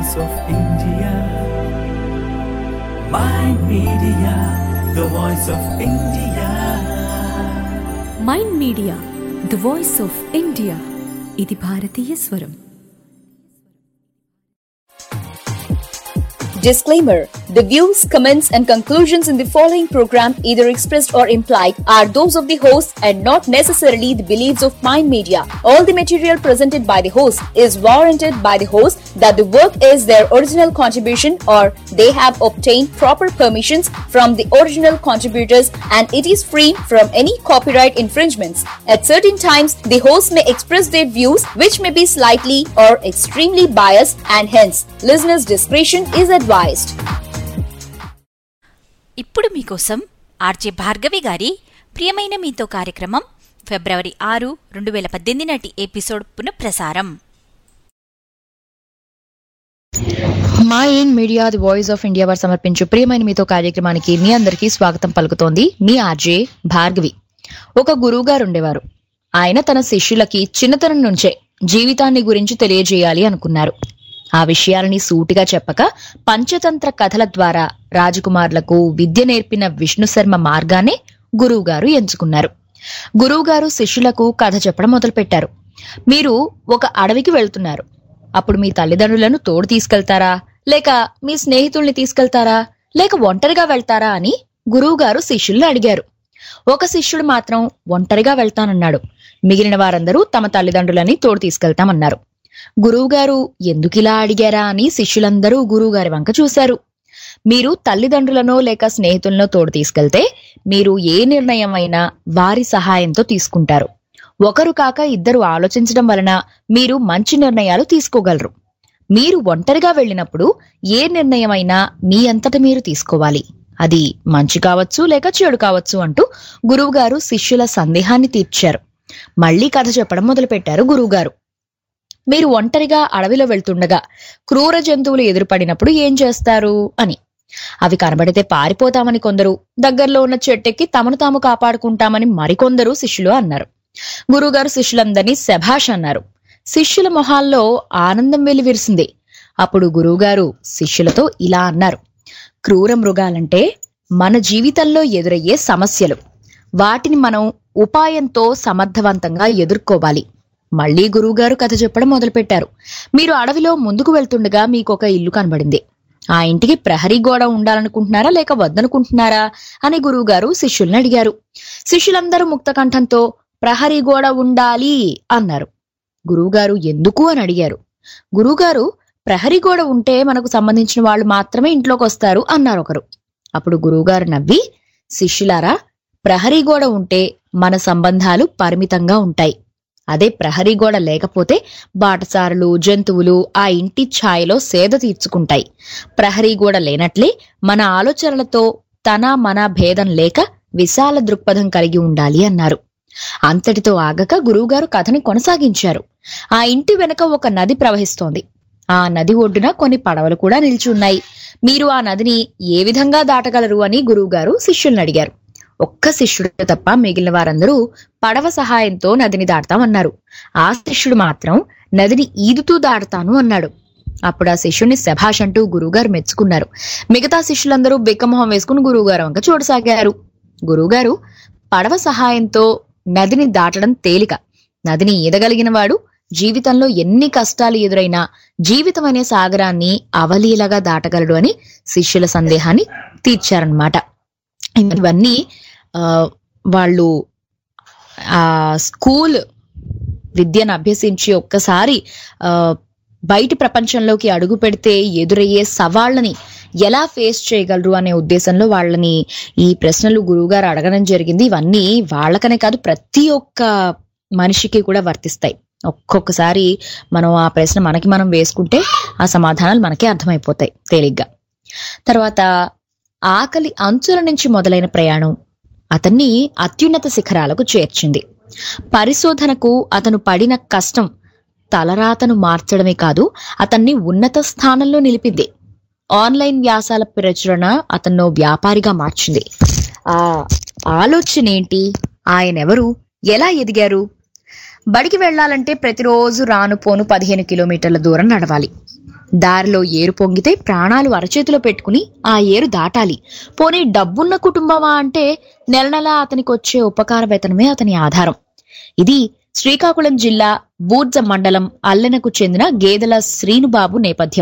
voice of India. Mind Media, the voice of India. Mind media the voice of India ఇది భారతీయ స్వరం Disclaimer The views, comments, and conclusions in the following program, either expressed or implied, are those of the host and not necessarily the beliefs of Mind Media. All the material presented by the host is warranted by the host that the work is their original contribution or they have obtained proper permissions from the original contributors and it is free from any copyright infringements. At certain times, the host may express their views which may be slightly or extremely biased and hence listeners' discretion is advised. ఇప్పుడు మీకోసం RJ Bhargavi గారి ప్రియమైన మీతో కార్యక్రమం ఫిబ్రవరి ఆరు రెండు వేల పద్దెనిమిది నాటి ఎపిసోడ్ పునఃప్రసారం మా in media the voice of India వారు సమర్పించు ప్రియమైన మీతో కార్యక్రమానికి మీ అందరికీ స్వాగతం పలుకుతోంది మీ ఆర్జే భార్గవి ఒక గురువు గారు ఉండేవారు ఆయన తన శిష్యులకి చిన్నతనం నుంచే జీవితాన్ని గురించి తెలియజేయాలి అనుకున్నారు ఆ విషయాలని సూటిగా చెప్పక పంచతంత్ర కథల ద్వారా రాజకుమారులకు విద్య నేర్పిన విష్ణు శర్మ మార్గానే గురువు గారు ఎంచుకున్నారు గురువు గారు శిష్యులకు కథ చెప్పడం మొదలుపెట్టారు మీరు ఒక అడవికి వెళ్తున్నారు అప్పుడు మీ తల్లిదండ్రులను తోడు తీసుకెళ్తారా లేక మీ స్నేహితుల్ని తీసుకెళ్తారా లేక ఒంటరిగా వెళ్తారా అని గురువు గారు శిష్యుల్ని అడిగారు ఒక శిష్యుడు మాత్రం ఒంటరిగా వెళ్తానన్నాడు మిగిలిన వారందరూ తమ తల్లిదండ్రులని తోడు తీసుకెళ్తామన్నారు గురువుగారు ఎందుకిలా అడిగారా అని శిష్యులందరూ గురువుగారి వంక చూశారు మీరు తల్లిదండ్రులనో లేక స్నేహితులనో తోడు తీసుకెళ్తే మీరు ఏ నిర్ణయం అయినా వారి సహాయంతో తీసుకుంటారు ఒకరు కాక ఇద్దరు ఆలోచించడం వలన మీరు మంచి నిర్ణయాలు తీసుకోగలరు మీరు ఒంటరిగా వెళ్ళినప్పుడు ఏ నిర్ణయమైనా మీ అంతట మీరు తీసుకోవాలి అది మంచి కావచ్చు లేక చెడు కావచ్చు అంటూ గురువుగారు శిష్యుల సందేహాన్ని తీర్చారు మళ్ళీ కథ చెప్పడం మొదలుపెట్టారు గురువుగారు మీరు ఒంటరిగా అడవిలో వెళ్తుండగా క్రూర జంతువులు ఎదురుపడినప్పుడు ఏం చేస్తారు అని అవి కనబడితే పారిపోతామని కొందరు దగ్గరలో ఉన్న చెట్టెక్కి తమను తాము కాపాడుకుంటామని మరికొందరు శిష్యులు అన్నారు గురువుగారు శిష్యులందరినీ శభాష్ అన్నారు శిష్యుల మొహాల్లో ఆనందం వెలివిరిసింది అప్పుడు గురువుగారు శిష్యులతో ఇలా అన్నారు క్రూర మృగాలంటే మన జీవితంలో ఎదురయ్యే సమస్యలు వాటిని మనం ఉపాయంతో సమర్థవంతంగా ఎదుర్కోవాలి మళ్ళీ గురువుగారు కథ చెప్పడం మొదలుపెట్టారు మీరు అడవిలో ముందుకు వెళ్తుండగా మీకు ఒక ఇల్లు కనబడింది ఆ ఇంటికి ప్రహరీ గోడ ఉండాలనుకుంటున్నారా లేక వద్దనుకుంటున్నారా అని గురువుగారు శిష్యుల్ని అడిగారు శిష్యులందరూ ముక్త కంఠంతో ప్రహరీ గోడ ఉండాలి అన్నారు గురువుగారు ఎందుకు అని అడిగారు గురువుగారు ప్రహరీ గోడ ఉంటే మనకు సంబంధించిన వాళ్ళు మాత్రమే ఇంట్లోకి వస్తారు అన్నారు ఒకరు అప్పుడు గురువుగారు నవ్వి శిష్యులారా ప్రహరీ గోడ ఉంటే మన సంబంధాలు పరిమితంగా ఉంటాయి అదే ప్రహరీ గోడ లేకపోతే బాటసారులు జంతువులు ఆ ఇంటి ఛాయలో సేద తీర్చుకుంటాయి ప్రహరీ గోడ లేనట్లే మన ఆలోచనలతో తన మన భేదం లేక విశాల దృక్పథం కలిగి ఉండాలి అన్నారు అంతటితో ఆగక గురువుగారు కథని కొనసాగించారు ఆ ఇంటి వెనక ఒక నది ప్రవహిస్తోంది ఆ నది ఒడ్డున కొన్ని పడవలు కూడా నిలిచి ఉన్నాయి మీరు ఆ నదిని ఏ విధంగా దాటగలరు అని గురువుగారు శిష్యుల్ని అడిగారు ఒక్క శిష్యుడు తప్ప మిగిలిన వారందరూ పడవ సహాయంతో నదిని దాడతామన్నారు ఆ శిష్యుడు మాత్రం నదిని ఈదుతూ దాడతాను అన్నాడు అప్పుడు ఆ శిష్యుడిని శభాష్ అంటూ గురువుగారు మెచ్చుకున్నారు మిగతా శిష్యులందరూ బిక్కమొహం వేసుకుని గురువుగారు వంక చూడసాగారు గురువుగారు పడవ సహాయంతో నదిని దాటడం తేలిక నదిని ఈదగలిగిన వాడు జీవితంలో ఎన్ని కష్టాలు ఎదురైనా జీవితం అనే సాగరాన్ని అవలీలగా దాటగలడు అని శిష్యుల సందేహాన్ని తీర్చారనమాట ఇవన్నీ ఆ, వాళ్ళు ఆ స్కూల్ విద్యను అభ్యసించి ఒక్కసారి ఆ, బయటి ప్రపంచంలోకి అడుగు పెడితే ఎదురయ్యే సవాళ్ళని ఎలా ఫేస్ చేయగలరు అనే ఉద్దేశంలో వాళ్ళని ఈ ప్రశ్నలు గురువుగారు అడగడం జరిగింది ఇవన్నీ వాళ్ళకనే కాదు ప్రతి ఒక్క మనిషికి కూడా వర్తిస్తాయి ఒక్కొక్కసారి మనం ఆ ప్రశ్న మనకి మనం వేసుకుంటే ఆ సమాధానాలు మనకే అర్థమైపోతాయి తేలిగ్గా తర్వాత ఆకలి అంచుల నుంచి మొదలైన ప్రయాణం అతన్ని అత్యున్నత శిఖరాలకు చేర్చింది పరిశోధనకు అతను పడిన కష్టం తలరాతను మార్చడమే కాదు అతన్ని ఉన్నత స్థానంలో నిలిపింది ఆన్లైన్ వ్యాసాల ప్రచురణ అతన్నో వ్యాపారిగా మార్చింది ఆ ఆలోచన ఏంటి ఆయనెవరు ఎలా ఎదిగారు బడికి వెళ్ళాలంటే ప్రతిరోజు రాను పోను పదిహేను కిలోమీటర్ల దూరం నడవాలి దారిలో ఏరు పొంగితే ప్రాణాలు అరచేతిలో పెట్టుకుని ఆ ఏరు దాటాలి పోనీ డబ్బున్న కుటుంబమా అంటే నెల నెల అతనికి వచ్చే ఉపకార వేతనమే అతని ఆధారం ఇది శ్రీకాకుళం జిల్లా బూర్జ మండలం అల్లెనకు చెందిన గేదెల శ్రీనుబాబు నేపథ్యం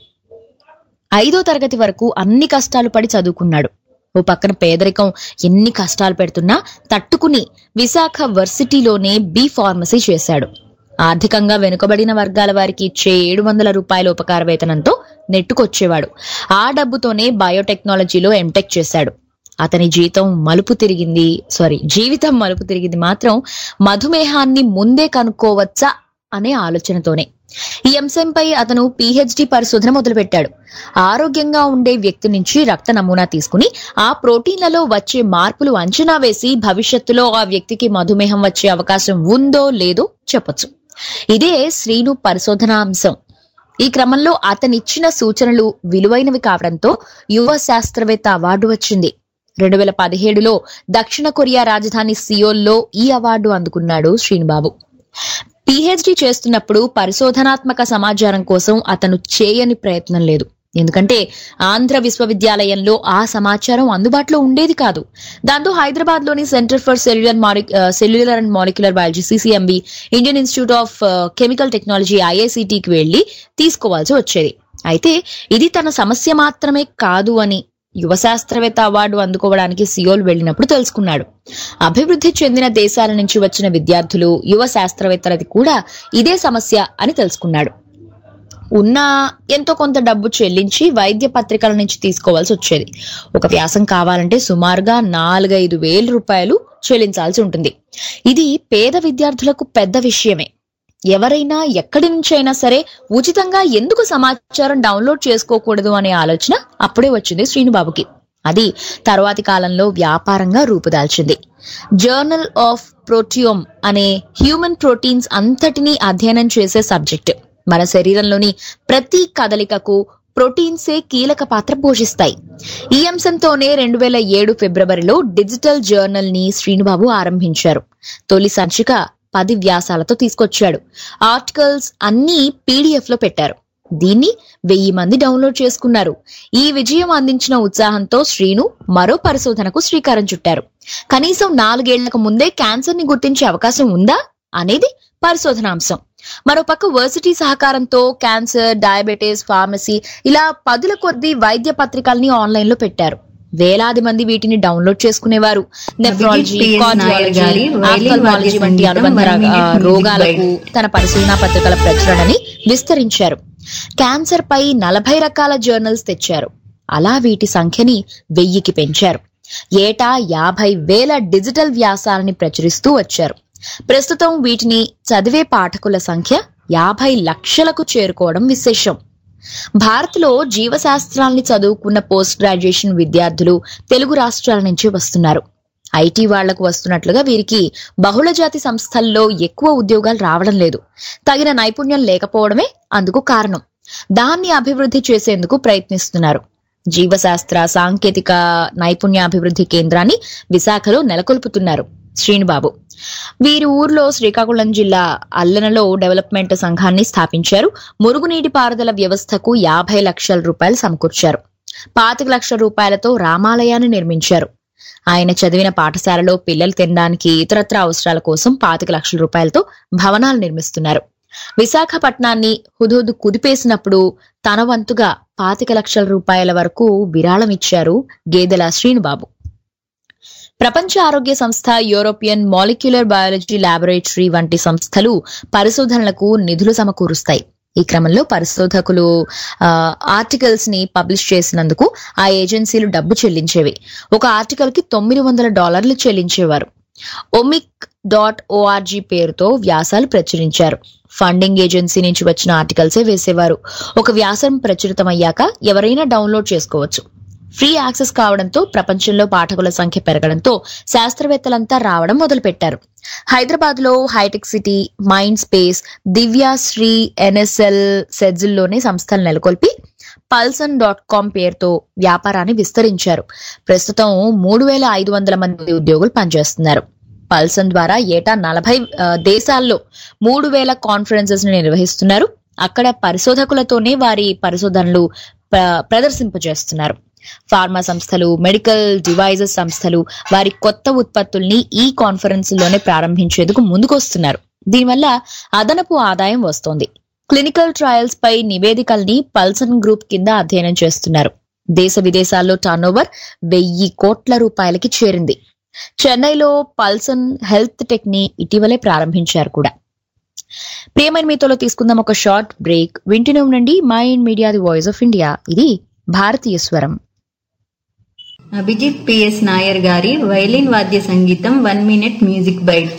ఐదో తరగతి వరకు అన్ని కష్టాలు పడి చదువుకున్నాడు ఓ పక్కన పేదరికం ఎన్ని కష్టాలు పెడుతున్నా తట్టుకుని విశాఖ వర్సిటీలోనే బి ఫార్మసీ చేశాడు ఆర్థికంగా వెనుకబడిన వర్గాల వారికి ఇచ్చే ఏడు వందల రూపాయల ఉపకార వేతనంతో నెట్టుకొచ్చేవాడు ఆ డబ్బుతోనే బయోటెక్నాలజీలో ఎంటెక్ చేశాడు అతని జీతం మలుపు తిరిగింది సారీ జీవితం మలుపు తిరిగింది మాత్రం మధుమేహాన్ని ముందే కనుక్కోవచ్చా అనే ఆలోచనతోనే ఈ అంశంపై అతను పిహెచ్డి పరిశోధన మొదలుపెట్టాడు ఆరోగ్యంగా ఉండే వ్యక్తి నుంచి రక్త నమూనా తీసుకుని ఆ ప్రోటీన్లలో వచ్చే మార్పులు అంచనా వేసి భవిష్యత్తులో ఆ వ్యక్తికి మధుమేహం వచ్చే అవకాశం ఉందో లేదో చెప్పొచ్చు ఇదే శ్రీను పరిశోధన అంశం ఈ క్రమంలో అతనిచ్చిన సూచనలు విలువైనవి కావడంతో యువ శాస్త్రవేత్త అవార్డు వచ్చింది రెండు వేల పదిహేడులో దక్షిణ కొరియా రాజధాని సియోల్లో ఈ అవార్డు అందుకున్నాడు శ్రీనుబాబు పిహెచ్డి చేస్తున్నప్పుడు పరిశోధనాత్మక సమాచారం కోసం అతను చేయని ప్రయత్నం లేదు ఎందుకంటే ఆంధ్ర విశ్వవిద్యాలయంలో ఆ సమాచారం అందుబాటులో ఉండేది కాదు దాంతో హైదరాబాద్ లోని centre for cellular cellular and molecular biology CCMB Indian institute of chemical technology ఐఐసిటికి వెళ్లి తీసుకోవాల్సి వచ్చేది అయితే ఇది తన సమస్య మాత్రమే కాదు అని యువ శాస్త్రవేత్త అవార్డు అందుకోవడానికి సియోల్ వెళ్ళినప్పుడు తెలుసుకున్నాడు అభివృద్ధి చెందిన దేశాల నుంచి వచ్చిన విద్యార్థులు యువ శాస్త్రవేత్తలది కూడా ఇదే సమస్య అని తెలుసుకున్నాడు ఉన్న ఎంతో కొంత డబ్బు చెల్లించి వైద్య పత్రికల నుంచి తీసుకోవాల్సి వచ్చేది ఒక వ్యాసం కావాలంటే సుమారుగా నాలుగైదు వేల రూపాయలు చెల్లించాల్సి ఉంటుంది ఇది పేద విద్యార్థులకు పెద్ద విషయమే ఎవరైనా ఎక్కడి నుంచైనా సరే ఉచితంగా ఎందుకు సమాచారం డౌన్లోడ్ చేసుకోకూడదు అనే ఆలోచన అప్పుడే వచ్చింది శ్రీనుబాబుకి అది తర్వాతి కాలంలో వ్యాపారంగా రూపుదాల్చింది జర్నల్ ఆఫ్ ప్రోటియోమ్ అనే హ్యూమన్ ప్రోటీన్స్ అంతటినీ అధ్యయనం చేసే సబ్జెక్ట్ మన శరీరంలోని ప్రతి కదలికకు ప్రోటీన్సే కీలక పాత్ర పోషిస్తాయి ఈ అంశంతోనే రెండు వేల ఏడు ఫిబ్రవరిలో డిజిటల్ జర్నల్ ని శ్రీనుబాబు ఆరంభించారు తొలి సంచిక పది వ్యాసాలతో తీసుకొచ్చాడు ఆర్టికల్స్ అన్ని పీడిఎఫ్ లో పెట్టారు దీన్ని వెయ్యి మంది డౌన్లోడ్ చేసుకున్నారు ఈ విజయం అందించిన ఉత్సాహంతో శ్రీను మరో పరిశోధనకు శ్రీకారం చుట్టారు కనీసం నాలుగేళ్లకు ముందే క్యాన్సర్ ని గుర్తించే అవకాశం ఉందా అనేది పరిశోధనాంశం మరోపక్క వర్సిటీ సహకారంతో క్యాన్సర్ డయాబెటీస్ ఫార్మసీ ఇలా పదుల కొద్దీ వైద్య పత్రికల్ని ఆన్లైన్ లో పెట్టారు వేలాది మంది వీటిని డౌన్లోడ్ చేసుకునేవారు నెఫ్రాలజీ PS నాయర్ కార్డియాలజీ గారి వైలిన్ ఆఫ్థల్మాలజీ వాద్య వంటి సంగీతం అనుబంధ one minute ఆ, music రోగాలకు guide. తన పరిశోధనా పత్రికల ప్రచురణని విస్తరించారు క్యాన్సర్ పై నలభై రకాల జర్నల్స్ తెచ్చారు అలా వీటి సంఖ్యని వెయ్యికి పెంచారు ఏటా యాభై వేల డిజిటల్ వ్యాసాలని ప్రచురిస్తూ వచ్చారు ప్రస్తుతం వీటిని చదివే పాఠకుల సంఖ్య యాభై లక్షలకు చేరుకోవడం విశేషం భారత్లో జీవశాస్త్రాల్ని చదువుకున్న పోస్ట్ గ్రాడ్యుయేషన్ విద్యార్థులు తెలుగు రాష్ట్రాల నుంచి వస్తున్నారు ఐటీ వాళ్లకు వస్తున్నట్లుగా వీరికి బహుళజాతి సంస్థల్లో ఎక్కువ ఉద్యోగాలు రావడం లేదు తగిన నైపుణ్యం లేకపోవడమే అందుకు కారణం దాన్ని అభివృద్ధి చేసేందుకు ప్రయత్నిస్తున్నారు జీవశాస్త్ర సాంకేతిక నైపుణ్యాభివృద్ధి కేంద్రాన్ని విశాఖలో నెలకొల్పుతున్నారు శ్రీనుబాబు వీరి ఊర్లో శ్రీకాకుళం జిల్లా అల్లనలో డెవలప్మెంట్ సంఘాన్ని స్థాపించారు మురుగునీటి పారుదల వ్యవస్థకు యాభై లక్షల రూపాయలు సమకూర్చారు పాతిక లక్షల రూపాయలతో రామాలయాన్ని నిర్మించారు ఆయన చదివిన పాఠశాలలో పిల్లలు తినడానికి ఇతరత్ర అవసరాల కోసం పాతిక లక్షల రూపాయలతో భవనాలు నిర్మిస్తున్నారు విశాఖపట్నాన్ని హుదూద్ కుదిపేసినప్పుడు తన వంతుగా పాతిక లక్షల రూపాయల వరకు విరాళం ఇచ్చారు గేదెల శ్రీనుబాబు ప్రపంచ ఆరోగ్య సంస్థ యూరోపియన్ మాలిక్యులర్ బయాలజీ ల్యాబొరేటరీ వంటి సంస్థలు పరిశోధనలకు నిధులు సమకూరుస్తాయి ఈ క్రమంలో పరిశోధకులు ఆ, ఆర్టికల్స్ ని పబ్లిష్ చేసినందుకు ఆ ఏజెన్సీలు డబ్బు చెల్లించేవి ఒక ఆర్టికల్ కి తొమ్మిది వందల డాలర్లు చెల్లించేవారు ఒమిక్ డాట్ ఓఆర్జీ పేరుతో వ్యాసాలు ప్రచురించారు ఫండింగ్ ఏజెన్సీ నుంచి వచ్చిన ఆర్టికల్సే వేసేవారు ఒక వ్యాసం ప్రచురితమయ్యాక ఎవరైనా డౌన్లోడ్ చేసుకోవచ్చు ఫ్రీ యాక్సెస్ కావడంతో ప్రపంచంలో పాఠకుల సంఖ్య పెరగడంతో శాస్త్రవేత్తలంతా రావడం మొదలుపెట్టారు హైదరాబాద్ లో హైటెక్ City Mindspace Divyasree NSL సెజ్ల్లోనే సంస్థలు నెలకొల్పి పల్సన్ డాట్ కామ్ పేరుతో వ్యాపారాన్ని విస్తరించారు ప్రస్తుతం మూడు వేల ఐదు వందల మంది ఉద్యోగులు పనిచేస్తున్నారు పల్సన్ ద్వారా ఏటా నలభై ఆ, దేశాల్లో మూడు వేల కాన్ఫరెన్సెస్ ని నిర్వహిస్తున్నారు అక్కడ పరిశోధకులతోనే వారి పరిశోధనలు ప్ర- ప్రదర్శింపజేస్తున్నారు ఫార్మా సంస్థలు మెడికల్ డివైజెస్ సంస్థలు వారి కొత్త ఉత్పత్తుల్ని ఈ కాన్ఫరెన్స్ లోనే ప్రారంభించేందుకు ముందుకొస్తున్నారు దీనివల్ల అదనపు ఆదాయం వస్తోంది క్లినికల్ ట్రయల్స్ పై నివేదికల్ని పల్సన్ గ్రూప్ కింద అధ్యయనం చేస్తున్నారు దేశ విదేశాల్లో టర్నోవర్ వెయ్యి కోట్ల రూపాయలకి చేరింది చెన్నైలో పల్సన్ హెల్త్ టెక్ ని ఇటీవలే ప్రారంభించారు కూడా ప్రియమైన మీతోలో తీసుకుందాం ఒక షార్ట్ బ్రేక్ వింటూనే ఉండండి Mind media the voice of India ఇది భారతీయ స్వరం అభిజిత్ పిఎస్ నాయర్ గారి వైలిన్ వాద్య సంగీతం one minute music bite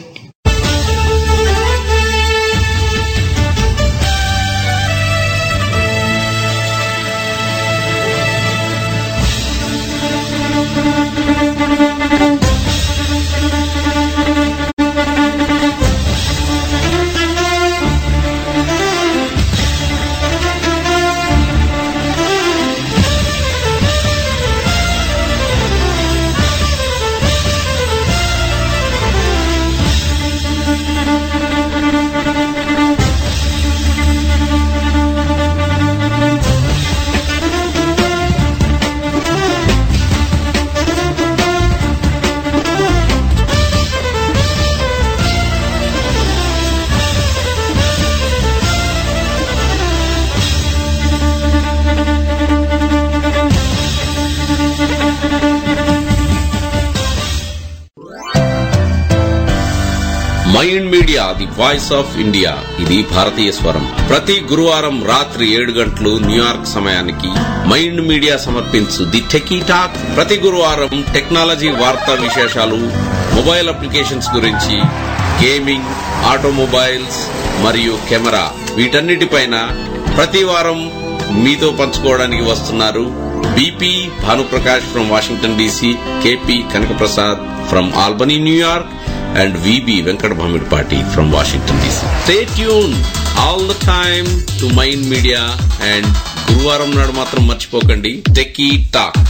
Mind Media the voice of India ఇది భారతీయ స్వరం ప్రతి గురువారం రాత్రి ఏడు గంటలు న్యూయార్క్ సమయానికి మైండ్ మీడియా సమర్పించు ది టెకీ టాక్ ప్రతి గురువారం టెక్నాలజీ వార్తా విశేషాలు మొబైల్ అప్లికేషన్స్ గురించి గేమింగ్ ఆటోమొబైల్స్ మరియు కెమెరా వీటన్నిటిపైన ప్రతి వారం మీతో పంచుకోవడానికి వస్తున్నారు BP Bhanuprakash from Washington DC KP Kanakaprasad from Albany New York and VB Venkat Bhamidpati from Washington DC. Stay tuned all the time to Mind Media and గురువారం నాడు మాత్రం మర్చిపోకండి techie talk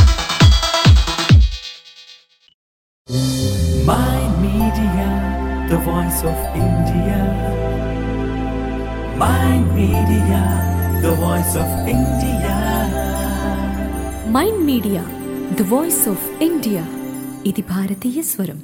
My Media, the voice of India. My Media, the voice of India. Mind media the voice of India ఇది భారతీయ స్వరం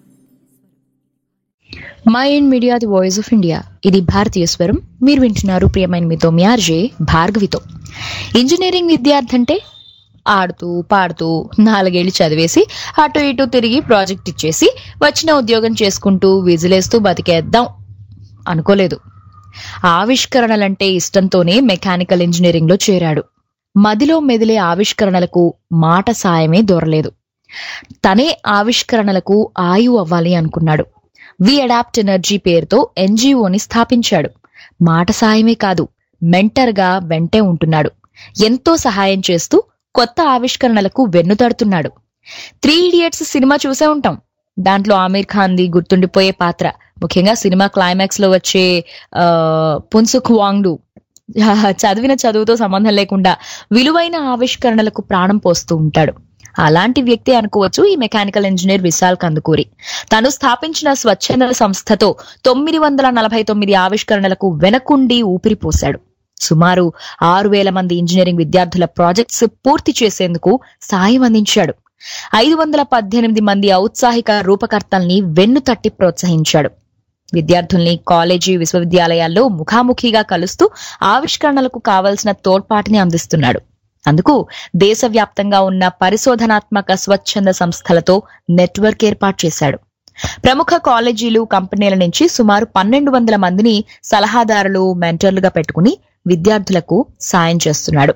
Mind media the voice of India ఇది భారతీయ స్వరం మీరు వింటున్నారు ప్రియమైన మీతో మీ ఆర్జే భార్గవితో ఇంజనీరింగ్ విద్యార్థి అంటే ఆడుతూ పాడుతూ నాలుగేళ్లు చదివేసి అటు ఇటు తిరిగి ప్రాజెక్ట్ ఇచ్చేసి వచ్చిన ఉద్యోగం చేసుకుంటూ విజిలేస్తూ బతికేద్దాం అనుకోలేదు ఆవిష్కరణలంటే ఇష్టంతోనే మెకానికల్ ఇంజనీరింగ్ లో చేరాడు మదిలో మెదిలే ఆవిష్కరణలకు మాట సాయమే దొరలేదు తనే ఆవిష్కరణలకు ఆయు అవ్వాలి అనుకున్నాడు వి అడాప్ట్ ఎనర్జీ పేరుతో ఎన్జిఓని స్థాపించాడు మాట సాయమే కాదు మెంటర్ గా వెంటే ఉంటున్నాడు ఎంతో సహాయం చేస్తూ కొత్త ఆవిష్కరణలకు వెన్నుతడుతున్నాడు త్రీ ఇడియట్స్ సినిమా చూసే ఉంటాం దాంట్లో ఆమీర్ ఖాన్ ది గుర్తుండిపోయే పాత్ర ముఖ్యంగా సినిమా క్లైమాక్స్ లో వచ్చే ఆ, పున్సుక్ వాంగ్డు చదివిన చదువుతో సంబంధం లేకుండా విలువైన ఆవిష్కరణలకు ప్రాణం పోస్తూ ఉంటాడు అలాంటి వ్యక్తి అనుకోవచ్చు ఈ మెకానికల్ ఇంజనీర్ విశాల్ కందుకూరి తను స్థాపించిన స్వచ్ఛంద సంస్థతో తొమ్మిది వందల నలభై తొమ్మిది ఆవిష్కరణలకు వెనకుండి ఊపిరిపోశాడు సుమారు ఆరు వేల మంది ఇంజనీరింగ్ విద్యార్థుల ప్రాజెక్ట్స్ పూర్తి చేసేందుకు సాయం అందించాడు ఐదు వందల పద్దెనిమిది మంది ఔత్సాహిక రూపకర్తల్ని వెన్ను తట్టి ప్రోత్సహించాడు విద్యార్థుల్ని కాలేజీ విశ్వవిద్యాలయాల్లో ముఖాముఖిగా కలుస్తూ ఆవిష్కరణలకు కావలసిన తోడ్పాటుని అందిస్తున్నాడు అందుకు దేశవ్యాప్తంగా ఉన్న పరిశోధనాత్మక స్వచ్ఛంద సంస్థలతో నెట్వర్క్ ఏర్పాటు చేశాడు ప్రముఖ కాలేజీలు కంపెనీల నుంచి సుమారు పన్నెండు వందల మందిని సలహాదారులు మెంటర్లుగా పెట్టుకుని విద్యార్థులకు సాయం చేస్తున్నాడు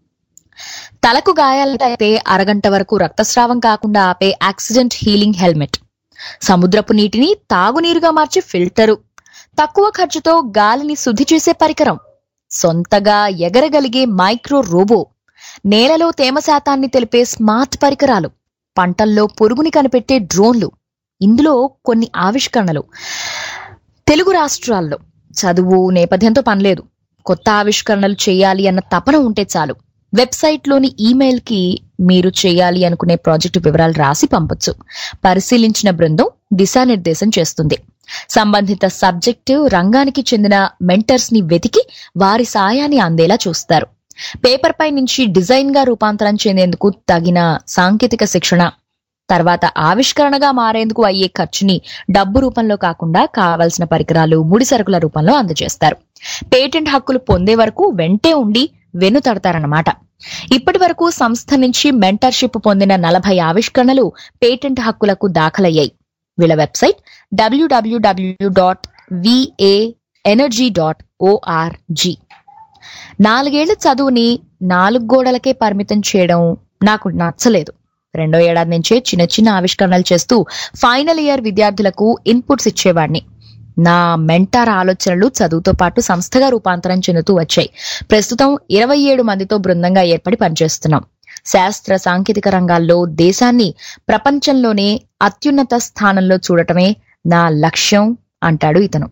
తలకు గాయాలైతే అరగంట వరకు రక్తస్రావం కాకుండా ఆపే యాక్సిడెంట్ హీలింగ్ హెల్మెట్ సముద్రపు నీటిని తాగునీరుగా మార్చే ఫిల్టరు తక్కువ ఖర్చుతో గాలిని శుద్ధి చేసే పరికరం సొంతగా ఎగరగలిగే మైక్రో రోబో నేలలో తేమ శాతాన్ని తెలిపే స్మార్ట్ పరికరాలు పంటల్లో పురుగుని కనిపెట్టే డ్రోన్లు ఇందులో కొన్ని ఆవిష్కరణలు తెలుగు రాష్ట్రాల్లో చదువు నేపథ్యంతో పనిలేదు కొత్త ఆవిష్కరణలు చేయాలి అన్న తపన ఉంటే చాలు వెబ్సైట్లోని ఈమెయిల్ కి మీరు చేయాలి అనుకునే ప్రాజెక్టు వివరాలు రాసి పంపొచ్చు పరిశీలించిన బృందం దిశానిర్దేశం చేస్తుంది సంబంధిత సబ్జెక్టు రంగానికి చెందిన మెంటర్స్ ని వెతికి వారి సాయాన్ని అందేలా చూస్తారు పేపర్ పై నుంచి డిజైన్ గా రూపాంతరం చెందేందుకు తగిన సాంకేతిక శిక్షణ తర్వాత ఆవిష్కరణగా మారేందుకు అయ్యే ఖర్చుని డబ్బు రూపంలో కాకుండా కావలసిన పరికరాలు ముడి సరుకుల రూపంలో అందజేస్తారు పేటెంట్ హక్కులు పొందే వరకు వెంటే ఉండి వెన్నుతడతారన్నమాట ఇప్పటి వరకు సంస్థ నుంచి మెంటర్షిప్ పొందిన నలభై ఆవిష్కరణలు పేటెంట్ హక్కులకు దాఖలయ్యాయి వీళ్ళ website W W W dot VA energy dot O R G నాలుగేళ్ల చదువుని నాలుగు గోడలకే పరిమితం చేయడం నాకు నచ్చలేదు రెండో ఏడాది నుంచే చిన్న చిన్న ఆవిష్కరణలు చేస్తూ ఫైనల్ ఇయర్ విద్యార్థులకు ఇన్పుట్స్ ఇచ్చేవాడిని నా మెంటార్ ఆలోచనలు చదువుతో పాటు సంస్థగా రూపాంతరం చెందుతూ వచ్చాయి ప్రస్తుతం ఇరవై ఏడు మందితో బృందంగా ఏర్పడి పనిచేస్తున్నాం శాస్త్ర సాంకేతిక రంగాల్లో దేశాన్ని ప్రపంచంలోనే అత్యున్నత స్థానంలో చూడటమే నా లక్ష్యం అంటాడు ఇతను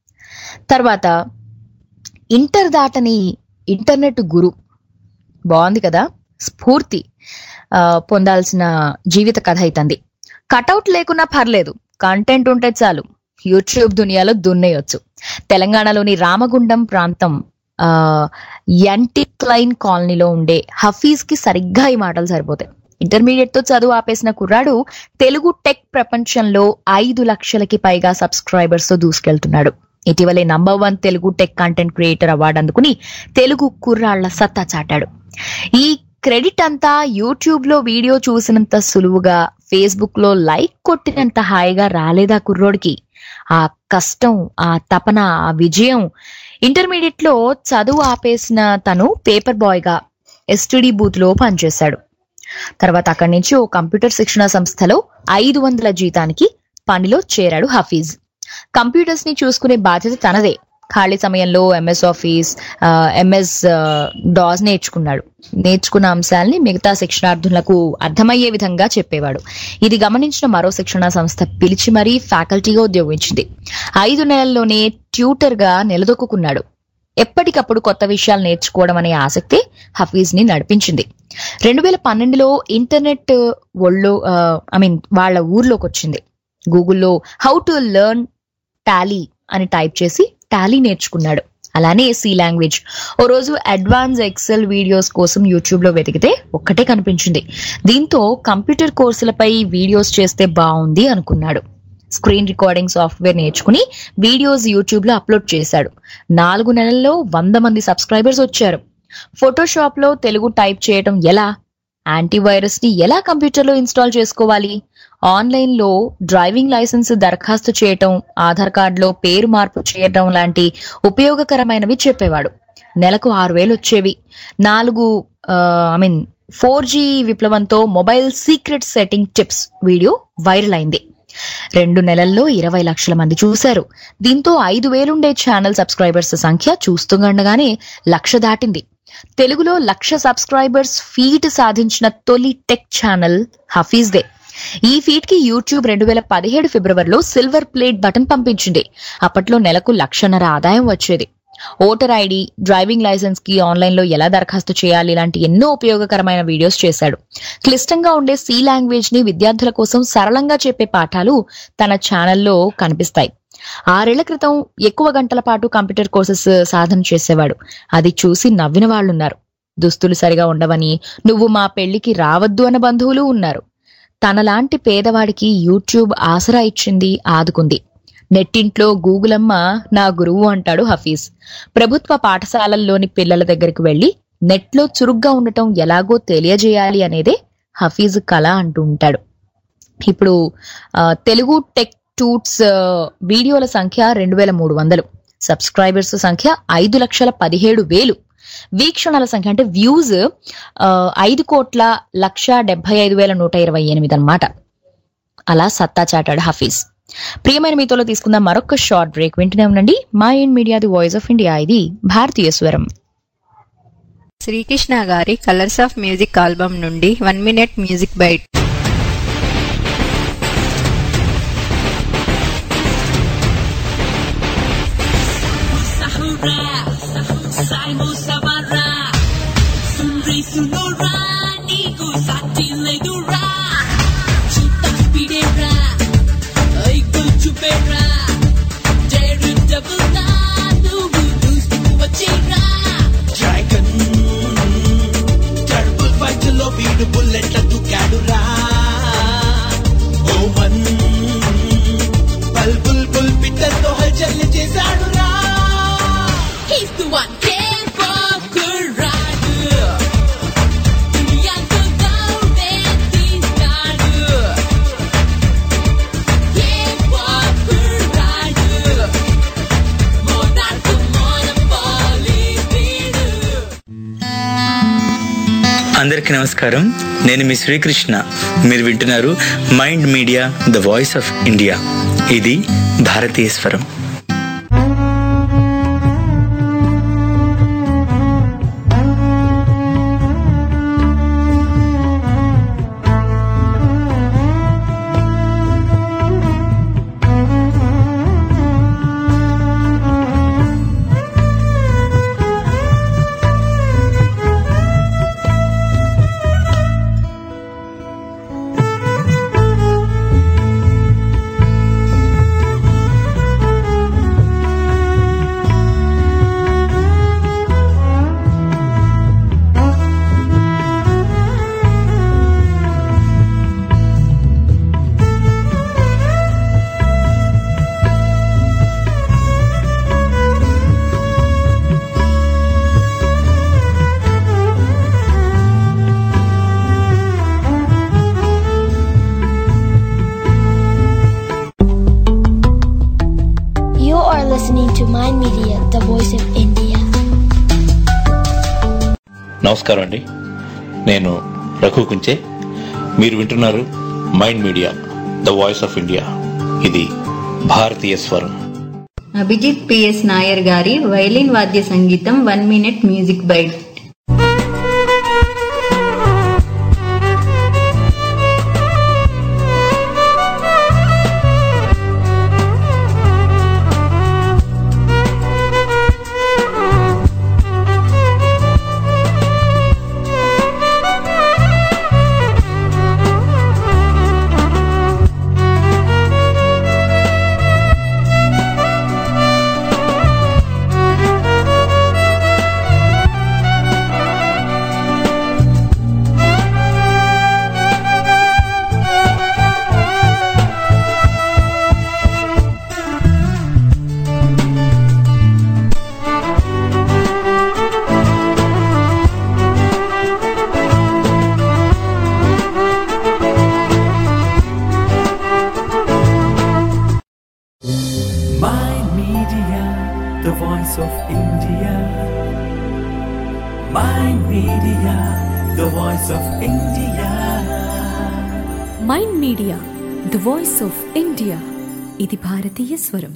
తర్వాత ఇంటర్ దాటని ఇంటర్నెట్ గురు బాగుంది కదా స్ఫూర్తి ఆ, పొందాల్సిన జీవిత కథ అయితంది కటౌట్ లేకున్నా పర్లేదు కంటెంట్ ఉంటే చాలు యూట్యూబ్ దునియాలో దున్నేయొచ్చు తెలంగాణలోని రామగుండం ప్రాంతం ఆ యంటిక్లైన్ కాలనీలో ఉండే హఫీజ్ కి సరిగ్గా ఈ మాటలు సరిపోతాయి ఇంటర్మీడియట్ తో చదువు ఆపేసిన కుర్రాడు తెలుగు టెక్ ప్రపంచంలో ఐదు లక్షలకి పైగా సబ్స్క్రైబర్స్ తో దూసుకెళ్తున్నాడు ఇటీవలే number one Telugu tech content creator award అందుకుని తెలుగు కుర్రాళ్ల సత్తా చాటాడు ఈ క్రెడిట్ అంతా యూట్యూబ్ లో వీడియో చూసినంత సులువుగా ఫేస్బుక్ లో లైక్ కొట్టినంత హాయిగా రాలేదా కుర్రోడికి ఆ కష్టం ఆ తపన ఆ విజయం ఇంటర్మీడియట్ లో చదువు ఆపేసిన తను పేపర్ బాయ్ గా ఎస్టీడీ బూత్ లో పనిచేశాడు తర్వాత అక్కడి నుంచి ఓ కంప్యూటర్ శిక్షణ సంస్థలో ఐదు వందల జీతానికి పనిలో చేరాడు హఫీజ్ కంప్యూటర్స్ ని చూసుకునే బాధ్యత తనదే ఖాళీ సమయంలో ఎంఎస్ ఆఫీస్ ఎంఎస్ డాస్ నేర్చుకున్నాడు నేర్చుకున్న అంశాలని మిగతా శిక్షణార్థులకు అర్థమయ్యే విధంగా చెప్పేవాడు ఇది గమనించిన మరో శిక్షణా సంస్థ పిలిచి మరీ ఫ్యాకల్టీగా ఉద్యోగించింది ఐదు నెలల్లోనే ట్యూటర్ గా నిలదొక్కున్నాడు ఎప్పటికప్పుడు కొత్త విషయాలు నేర్చుకోవడం అనే ఆసక్తి హఫీజ్ ని నడిపించింది రెండు వేల పన్నెండులో ఇంటర్నెట్ ఒళ్ళో ఐ మీన్ వాళ్ళ ఊర్లోకి వచ్చింది గూగుల్లో హౌ టు లెర్న్ టాలీ అని టైప్ చేసి టాలీ నేర్చుకున్నాడు అలానే సి లాంగ్వేజ్ ఓ రోజు అడ్వాన్స్ ఎక్సెల్ వీడియోస్ కోసం యూట్యూబ్ లో వెతికితే ఒక్కటే కనిపించింది దీంతో కంప్యూటర్ కోర్సులపై వీడియోస్ చేస్తే బాగుంది అనుకున్నాడు స్క్రీన్ రికార్డింగ్ సాఫ్ట్వేర్ నేర్చుకుని వీడియోస్ యూట్యూబ్ లో అప్లోడ్ చేశాడు నాలుగు నెలల్లో వంద మంది సబ్స్క్రైబర్స్ వచ్చారు ఫోటోషాప్ లో తెలుగు టైప్ చేయడం ఎలా యాంటీవైరస్ ని ఎలా కంప్యూటర్ లో ఇన్స్టాల్ చేసుకోవాలి ఆన్లైన్ లో డ్రైవింగ్ లైసెన్స్ దరఖాస్తు చేయటం ఆధార్ కార్డులో పేరు మార్పు చేయటం లాంటి ఉపయోగకరమైనవి చెప్పేవాడు నెలకు ఆరు వేలు వచ్చేవి నాలుగు ఐ మీన్ ఫోర్ జీ విప్లవంతో mobile secret setting tips video viral అయింది రెండు నెలల్లో ఇరవై లక్షల మంది చూశారు దీంతో ఐదు వేలుండే ఛానల్ సబ్స్క్రైబర్స్ సంఖ్య చూస్తుండగానే లక్ష దాటింది తెలుగులో లక్ష సబ్స్క్రైబర్స్ ఫీట్ సాధించిన తొలి టెక్ ఛానల్ హఫీజ్దే ఈ ఫీట్ కి యూట్యూబ్ రెండు వేల పదిహేడు ఫిబ్రవరిలో సిల్వర్ ప్లేట్ బటన్ పంపించింది అప్పట్లో నెలకు లక్షన్నర ఆదాయం వచ్చేది ఓటర్ ఐడి డ్రైవింగ్ లైసెన్స్ కి ఆన్లైన్ లో ఎలా దరఖాస్తు చేయాలి ఇలాంటి ఎన్నో ఉపయోగకరమైన వీడియోస్ చేశాడు క్లిష్టంగా ఉండే సి లాంగ్వేజ్ ని విద్యార్థుల కోసం సరళంగా చెప్పే పాఠాలు తన ఛానల్లో కనిపిస్తాయి ఆరేళ్ల క్రితం ఎక్కువ గంటల పాటు కంప్యూటర్ కోర్సెస్ సాధన చేసేవాడు అది చూసి నవ్విన వాళ్ళున్నారు దుస్తులు సరిగా ఉండవని నువ్వు మా పెళ్లికి రావద్దు అన్న బంధువులు ఉన్నారు తనలాంటి పేదవాడికి యూట్యూబ్ ఆసరా ఇచ్చింది ఆదుకుంది నెట్టింట్లో గూగులమ్మ నా గురువు అంటాడు హఫీజ్ ప్రభుత్వ పాఠశాలల్లోని పిల్లల దగ్గరికి వెళ్లి నెట్లో చురుగ్గా ఉండటం ఎలాగో తెలియజేయాలి అనేదే హఫీజ్ కళ అంటూ ఉంటాడు ఇప్పుడు ఆ, తెలుగు టెక్ టూట్స్ ఆ, వీడియోల సంఖ్య రెండు వేల మూడు వందలు సబ్స్క్రైబర్స్ సంఖ్య ఐదు లక్షల పదిహేడు వేలు వీక్షణల సంఖ్య అంటే వ్యూస్ ఐదు కోట్ల లక్ష డెబ్బై ఐదు వేల నూట ఇరవై ఎనిమిది అనమాట అలా సత్తా చాటాడు హఫీజ్ ప్రియమైన మీతోలో తీసుకుందాం మరొక షార్ట్ బ్రేక్ వింటూనే ఉండండి Mind Media the voice of India ఇది భారతీయ స్వరం శ్రీకృష్ణ గారి కలర్స్ ఆఫ్ మ్యూజిక్ ఆల్బమ్ నుండి one minute music bite Saimo Savara Sunri Sunora Niku Satile Dura Chuta Pidera Aigo Chupera అందరికీ నమస్కారం నేను మీ శ్రీకృష్ణ మీరు వింటున్నారు Mind media the voice of India ఇది భారతీయ స్వరం You are listening to Mind Media, the voice of India. నమస్కారం అండి నేను రఘు కుంచే మీరు వింటున్నారు Mind media the voice of India ఇది భారతీయ స్వరం అభిజిత్ పిఎస్ నాయర్ గారి వైలిన్ వాద్య సంగీతం one minute music bite Mind Media, the voice of India. Mind Media, the voice of India. Mind media the voice of India ఇది భారతీయ స్వరం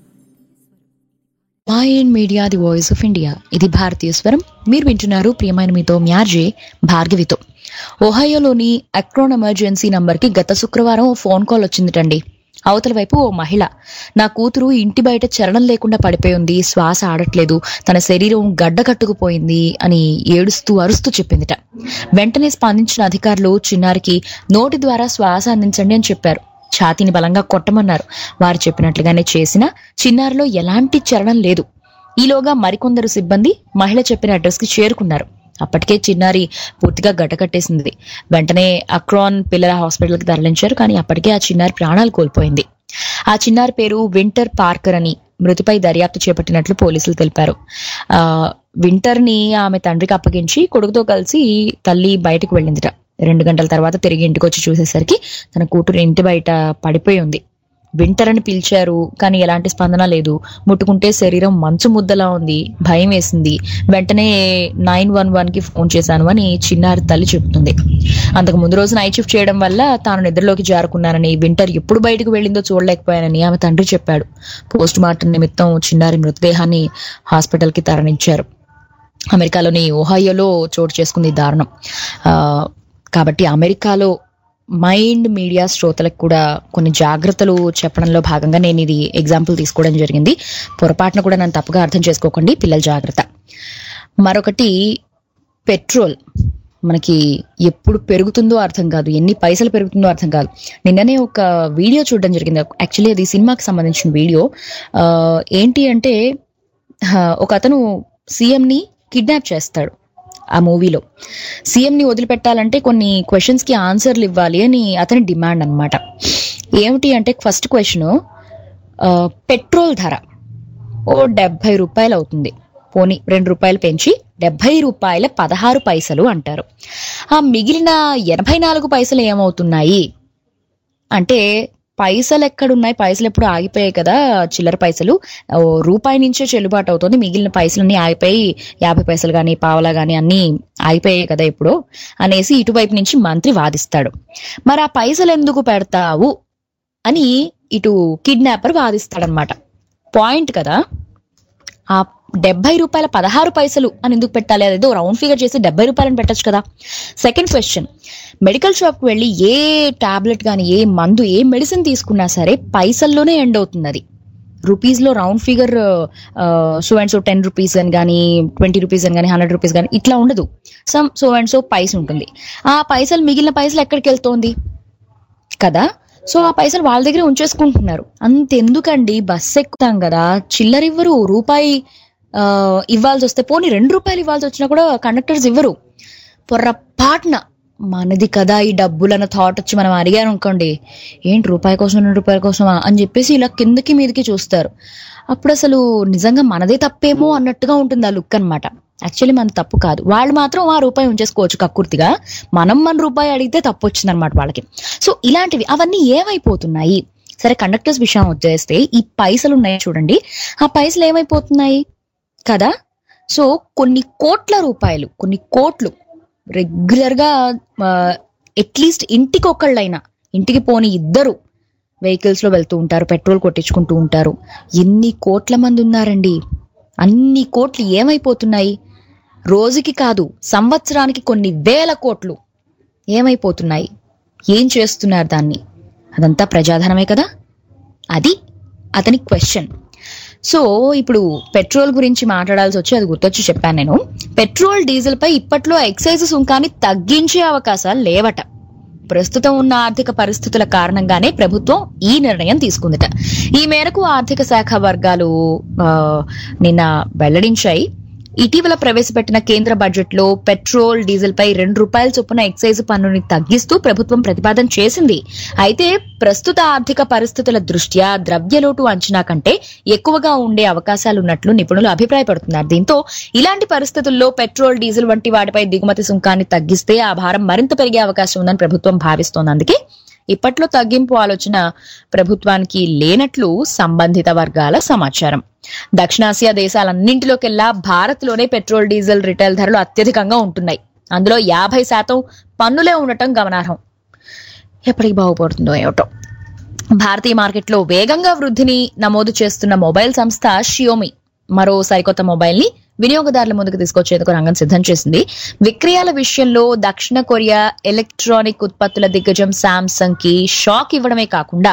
Mind Media the voice of India ఇది భారతీయ స్వరం మీరు వింటున్నారు ప్రియమైన మీతో మ్యార్జే భార్గవితో ఒహాయోలోని అక్రోన్ ఎమర్జెన్సీ నంబర్కి గత శుక్రవారం ఓ ఫోన్ కాల్ వచ్చిందిటండి అవతల వైపు ఓ మహిళ నా కూతురు ఇంటి బయట చరణం లేకుండా పడిపోయి ఉంది శ్వాస ఆడట్లేదు తన శరీరం గడ్డ కట్టుకుపోయింది అని ఏడుస్తూ అరుస్తూ చెప్పిందిట వెంటనే స్పందించిన అధికారులు చిన్నారికి నోటి ద్వారా శ్వాస అందించండి అని చెప్పారు ఛాతీని బలంగా కొట్టమన్నారు వారు చెప్పినట్లుగానే చేసిన చిన్నారిలో ఎలాంటి చరణం లేదు ఈలోగా మరికొందరు సిబ్బంది మహిళ చెప్పిన అడ్రస్ కి చేరుకున్నారు అప్పటికే చిన్నారి పూర్తిగా గడ్డకట్టేసింది వెంటనే అక్రాన్ పిల్లల హాస్పిటల్కి తరలించారు కానీ అప్పటికే ఆ చిన్నారి ప్రాణాలు కోల్పోయింది ఆ చిన్నారి పేరు వింటర్ పార్కర్ అని మృతిపై దర్యాప్తు చేపట్టినట్లు పోలీసులు తెలిపారు ఆ వింటర్ ని ఆమె తండ్రికి అప్పగించి కొడుకుతో కలిసి తల్లి బయటకు వెళ్ళిందిట రెండు గంటల తర్వాత తిరిగి ఇంటికి వచ్చి చూసేసరికి తన కూతురు ఇంటి బయట పడిపోయి ఉంది వింటర్ అని పిలిచారు కానీ ఎలాంటి స్పందన లేదు ముట్టుకుంటే శరీరం మంచు ముద్దలా ఉంది భయం వేసింది వెంటనే నైన్ వన్ వన్ కి ఫోన్ చేశాను అని చిన్నారి తల్లి చెబుతుంది అంతకు ముందు రోజు నైట్ షిఫ్ట్ చేయడం వల్ల తాను నిద్రలోకి జారుకున్నానని వింటర్ ఎప్పుడు బయటకు వెళ్ళిందో చూడలేకపోయానని ఆమె తండ్రి చెప్పాడు పోస్ట్ మార్టం నిమిత్తం చిన్నారి మృతదేహాన్ని హాస్పిటల్ కి తరలించారు అమెరికాలోని ఓహాయోలో చోటు చేసుకుంది ఈ దారుణం ఆ, కాబట్టి అమెరికాలో మైండ్ మీడియా శ్రోతలకు కూడా కొన్ని జాగ్రత్తలు చెప్పడంలో భాగంగా నేను ఇది ఎగ్జాంపుల్ తీసుకోవడం జరిగింది పొరపాటున కూడా నన్ను తప్పుగా అర్థం చేసుకోకండి పిల్లల జాగ్రత్త మరొకటి పెట్రోల్ మనకి ఎప్పుడు పెరుగుతుందో అర్థం కాదు ఎన్ని పైసలు పెరుగుతుందో అర్థం కాదు నిన్ననే ఒక వీడియో చూడడం జరిగింది యాక్చువల్లీ అది సినిమాకి సంబంధించిన వీడియో ఆ, ఏంటి అంటే ఆ, ఒక అతను సీఎం ని కిడ్నాప్ చేస్తాడు ఆ మూవీలో సీఎం ని వదిలిపెట్టాలంటే కొన్ని క్వశ్చన్స్ కి ఆన్సర్లు ఇవ్వాలి అని అతని డిమాండ్ అన్నమాట ఏమిటి అంటే ఫస్ట్ క్వశ్చన్ పెట్రోల్ ధర ఓ డెబ్బై రూపాయలు అవుతుంది పోనీ రెండు రూపాయలు పెంచి డెబ్బై రూపాయల పదహారు పైసలు అంటారు ఆ మిగిలిన ఎనభై నాలుగు పైసలు ఏమవుతున్నాయి అంటే పైసలు ఎక్కడున్నాయి పైసలు ఎప్పుడు ఆగిపోయాయి కదా చిల్లర పైసలు ఓ రూపాయి నుంచే చెల్లుబాటు అవుతుంది మిగిలిన పైసలన్నీ ఆగిపోయి యాభై పైసలు కానీ పావలా కానీ అన్నీ ఆగిపోయాయి కదా ఇప్పుడు అనేసి ఇటువైపు నుంచి మంత్రి వాదిస్తాడు మరి ఆ పైసలు ఎందుకు పెడతావు అని ఇటు కిడ్నాపర్ వాదిస్తాడనమాట పాయింట్ కదా ఆ డెబ్బై రూపాయల పదహారు పైసలు అని ఎందుకు పెట్టాలి అదేదో రౌండ్ ఫిగర్ చేసి డెబ్బై రూపాయలని పెట్టచ్చు కదా సెకండ్ క్వశ్చన్ మెడికల్ షాప్కి వెళ్ళి ఏ టాబ్లెట్ కానీ ఏ మందు ఏ మెడిసిన్ తీసుకున్నా సరే పైసల్లోనే ఎండ్ అవుతుంది అది రూపీస్లో round figure so and so ten rupees అని కానీ ట్వంటీ రూపీస్ అని కానీ హండ్రెడ్ రూపీస్ కానీ ఇట్లా ఉండదు సమ్ సో అండ్ సో పైస ఉంటుంది ఆ పైసలు మిగిలిన పైసలు ఎక్కడికి వెళ్తోంది కదా సో ఆ పైసలు వాళ్ళ దగ్గర ఉంచేసుకుంటున్నారు అంతెందుకండి బస్ ఎక్కుతాం కదా చిల్లర ఇవ్వరు రూపాయి ఆ, ఇవ్వాల్సి వస్తే పోనీ రెండు రూపాయలు ఇవ్వాల్సి వచ్చినా కూడా కండక్టర్స్ ఇవ్వరు పొర్రపాటున మనది కదా ఈ డబ్బులు అన్న థాట్ వచ్చి మనం అడిగారు అనుకోండి ఏంటి రూపాయి కోసం రెండు రూపాయల కోసమా అని చెప్పేసి ఇలా కిందకి మీదకి చూస్తారు అప్పుడు అసలు నిజంగా మనదే తప్పేమో అన్నట్టుగా ఉంటుంది ఆ లుక్ అన్నమాట యాక్చువల్లీ మన తప్పు కాదు వాళ్ళు మాత్రం ఆ రూపాయి ఉంచేసుకోవచ్చు కక్కుర్తిగా మనం మన రూపాయి అడిగితే తప్పు వచ్చిందనమాట వాళ్ళకి సో ఇలాంటివి అవన్నీ ఏమైపోతున్నాయి సరే కండక్టర్స్ విషయం వచ్చేస్తే ఈ పైసలు ఉన్నాయి చూడండి ఆ పైసలు ఏమైపోతున్నాయి కదా సో కొన్ని కోట్ల రూపాయలు కొన్ని కోట్లు రెగ్యులర్ గా అట్లీస్ట్ ఇంటికి ఒకళ్ళైనా ఇంటికి పోని ఇద్దరు వెహికల్స్ లో వెళ్తూ ఉంటారు పెట్రోల్ కొట్టించుకుంటూ ఉంటారు ఎన్ని కోట్ల మంది ఉన్నారండి అన్ని కోట్లు ఏమైపోతున్నాయి రోజుకి కాదు సంవత్సరానికి కొన్ని వేల కోట్లు ఏమైపోతున్నాయి ఏం చేస్తున్నారు దాన్ని అదంతా ప్రజాధనమే కదా అది అతని క్వశ్చన్ సో ఇప్పుడు పెట్రోల్ గురించి మాట్లాడాల్సి వచ్చి అది గుర్తొచ్చి చెప్పాను నేను పెట్రోల్ డీజిల్ పై ఇప్పట్లో ఎక్సైజ్ సుంకాన్ని తగ్గించే అవకాశాలు లేవట ప్రస్తుతం ఉన్న ఆర్థిక పరిస్థితుల కారణంగానే ప్రభుత్వం ఈ నిర్ణయం తీసుకుందట ఈ మేరకు ఆర్థిక శాఖ వర్గాలు ఆ, నిన్న వెల్లడించాయి ఇటీవల ప్రవేశపెట్టిన కేంద్ర బడ్జెట్ లో పెట్రోల్ డీజిల్ పై రెండు రూపాయల చొప్పున ఎక్సైజ్ పన్నుని తగ్గిస్తూ ప్రభుత్వం ప్రతిపాదన చేసింది అయితే ప్రస్తుత ఆర్థిక పరిస్థితుల దృష్ట్యా ద్రవ్యలోటు అంచనా కంటే ఎక్కువగా ఉండే అవకాశాలున్నట్లు నిపుణులు అభిప్రాయపడుతున్నారు దీంతో ఇలాంటి పరిస్థితుల్లో పెట్రోల్ డీజిల్ వంటి వాటిపై దిగుమతి సుంకాన్ని తగ్గిస్తే ఆ భారం మరింత పెరిగే అవకాశం ఉందని ప్రభుత్వం భావిస్తోంది అందుకే ఇప్పట్లో తగ్గింపు ఆలోచన ప్రభుత్వానికి లేనట్లు సంబంధిత వర్గాల సమాచారం దక్షిణాసియా దేశాలన్నింటిలోకెల్లా భారత్ లోనే పెట్రోల్ డీజిల్ రిటైల్ ధరలు అత్యధికంగా ఉంటున్నాయి అందులో యాభై శాతం పన్నులే ఉండటం గమనార్హం ఎప్పటికి బాగుపడుతుందో ఏమిటో భారతీయ మార్కెట్లో వేగంగా వృద్ధిని నమోదు చేస్తున్న మొబైల్ సంస్థ షియోమి మరో సరికొత్త మొబైల్ ని వినియోగదారుల ముందుకు తీసుకొచ్చేందుకు రంగం సిద్ధం చేసింది విక్రయాల విషయంలో దక్షిణ కొరియా ఎలక్ట్రానిక్ ఉత్పత్తుల దిగ్గజం శాంసంగ్ కి షాక్ ఇవ్వడమే కాకుండా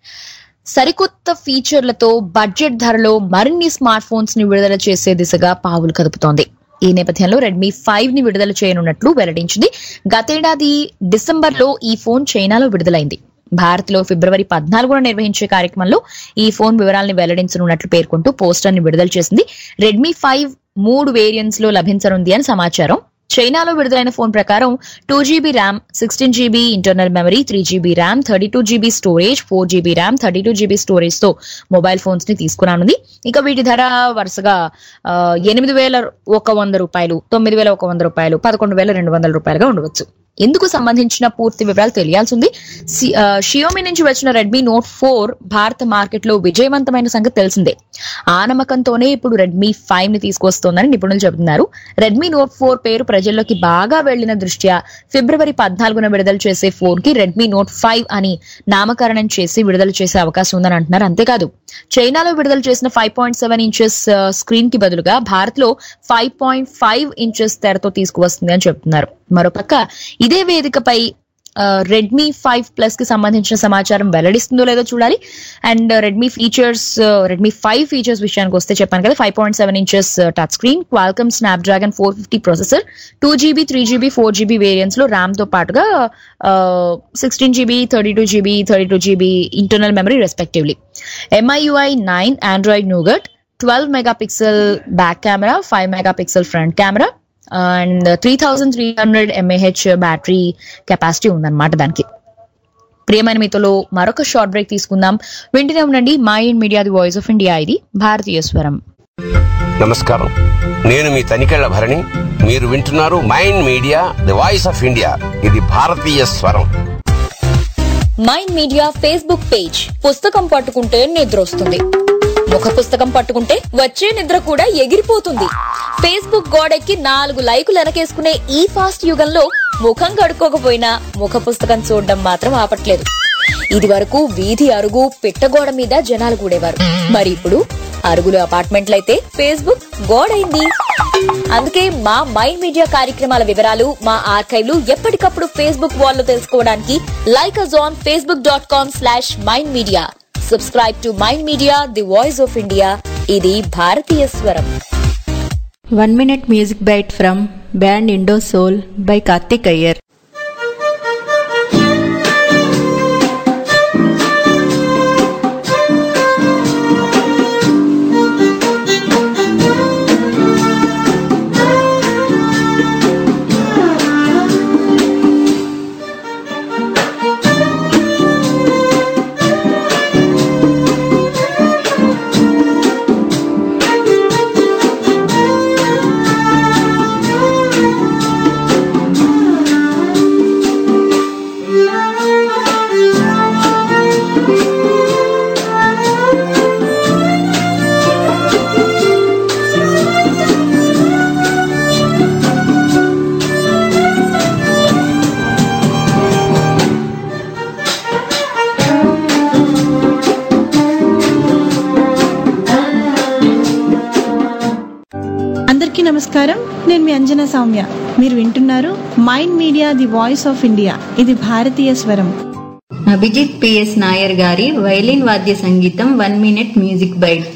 సరికొత్త ఫీచర్లతో బడ్జెట్ ధరలో మరిన్ని స్మార్ట్ ఫోన్స్ ని విడుదల చేసే దిశగా పావులు కదుపుతోంది ఈ నేపథ్యంలో రెడ్మీ ఫైవ్ ని విడుదల చేయనున్నట్లు వెల్లడించింది గతేడాది డిసెంబర్ లో ఈ ఫోన్ చైనాలో విడుదలైంది భారత్ లో ఫిబ్రవరి పద్నాలుగున నిర్వహించే కార్యక్రమంలో ఈ ఫోన్ వివరాలను వెల్లడించనున్నట్లు పేర్కొంటూ పోస్టర్ ని విడుదల చేసింది రెడ్మీ ఫైవ్ మూడు వేరియంట్స్ లో లభించనుంది అని సమాచారం చైనాలో విడుదలైన ఫోన్ ప్రకారం two GB RAM sixteen GB internal memory three GB RAM thirty two GB storage four GB RAM thirty two GB storage తో మొబైల్ ఫోన్స్ ని తీసుకురానుంది ఇక వీటి ధర వరుసగా ఆ, ఎనిమిది వేల ఒక వంద రూపాయలు తొమ్మిది వేల ఒక వంద రూపాయలు పదకొండు వేల రెండు వందల రూపాయలుగా ఉండవచ్చు ఎందుకు సంబంధించిన పూర్తి వివరాలు తెలియాల్సి ఉంది సి- ఆ, షియోమి నుంచి వచ్చిన రెడ్మీ నోట్ ఫోర్ భారత మార్కెట్ లో విజయవంతమైన సంగతి తెలిసిందే ఆ నమ్మకంతోనే ఇప్పుడు రెడ్మీ ఫైవ్ ని తీసుకొస్తోందని నిపుణులు చెబుతున్నారు రెడ్మీ నోట్ ఫోర్ పేరు ప్రజల్లోకి బాగా వెళ్లిన దృష్ట్యా ఫిబ్రవరి పద్నాలుగున విడుదల చేసే ఫోన్ కి రెడ్మీ నోట్ ఫైవ్ అని నామకరణం చేసి విడుదల చేసే అవకాశం ఉందని అంటున్నారు అంతేకాదు చైనాలో విడుదల చేసిన five point seven inches screen కి బదులుగా భారత్ లో ఫైవ్ పాయింట్ ఫైవ్ ఇంచెస్ తెరతో తీసుకువస్తుంది అని చెప్తున్నారు మరోపక్క ఇదే వేదికపై రెడ్మీ ఫైవ్ ప్లస్ కి సంబంధించిన సమాచారం వెల్లడిస్తుందో లేదో చూడాలి and Redmi features Redmi five features విషయానికి వస్తే చెప్పాను కదా five point seven inches touch screen Qualcomm Snapdragon four fifty processor two GB three GB four GB variants లో ర్యామ్ తో పాటుగా sixteen GB thirty two GB thirty two GB internal memory respectively MIUI nine Android Nougat twelve megapixel back camera five megapixel front camera and three thousand three hundred mAh battery capacity ఉందన్నమాట దానికి ప్రియమైన మీతోలో మరొక short break తీసుకుందాం వెంటనే ఉండండి Mind Media the voice of India ఇది భారతీయ స్వరం నమస్కారం నేను మీ తనికెళ్ల భరణి మీరు వింటున్నారు Mind Media the voice of India ఇది భారతీయ స్వరం మైండ్ మీడియా ఫేస్బుక్ పేజ్ పుస్తకం పట్టుకుంటే నిద్ర వస్తుంది ముఖ పుస్తకం పట్టుకుంటే వచ్చే నిద్ర కూడా ఎగిరిపోతుంది ఫేస్బుక్ గోడెక్కి నాలుగు లైకులు వెనకేసుకునే ఈ ఫాస్ట్ యుగంలో ముఖం కడుక్కోకపోయినా ముఖ పుస్తకం చూడడం మాత్రం ఆపట్లేదు ఇది వరకు వీధి అరుగు పిట్టగోడ మీద జనాలు కూడేవారు మరి ఇప్పుడు అరుగులు అపార్ట్మెంట్లయితే ఫేస్బుక్ గోడైంది అందుకే మా మైండ్ మీడియా కార్యక్రమాల వివరాలు మా ఆర్కైవ్లు ఎప్పటికప్పుడు ఫేస్బుక్ వాల్లో తెలుసుకోవడానికి like us on Facebook dot com slash Mind Media subscribe to Mind Media the voice of India ఇది భారతీయ స్వరం One minute music bite from band Indo Soul by Karthik Iyer. అందరికీ నమస్కారం నేను మీ అంజనా సౌమ్య మీరు వింటున్నారు Mind Media the voice of India ఇది భారతీయ స్వరం అభిజిత్ పిఎస్ నాయర్ గారి వైలిన్ వాద్య సంగీతం one minute music bite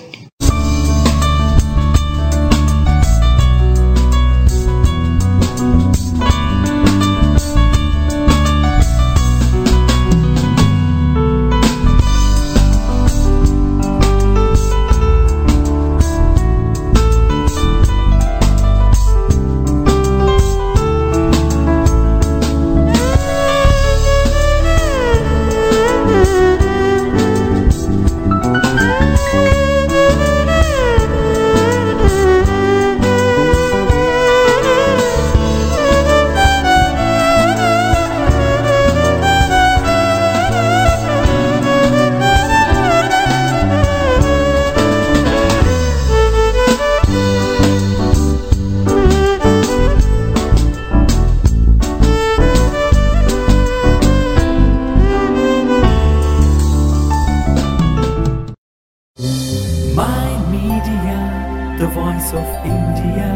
Mind Media, the voice of India.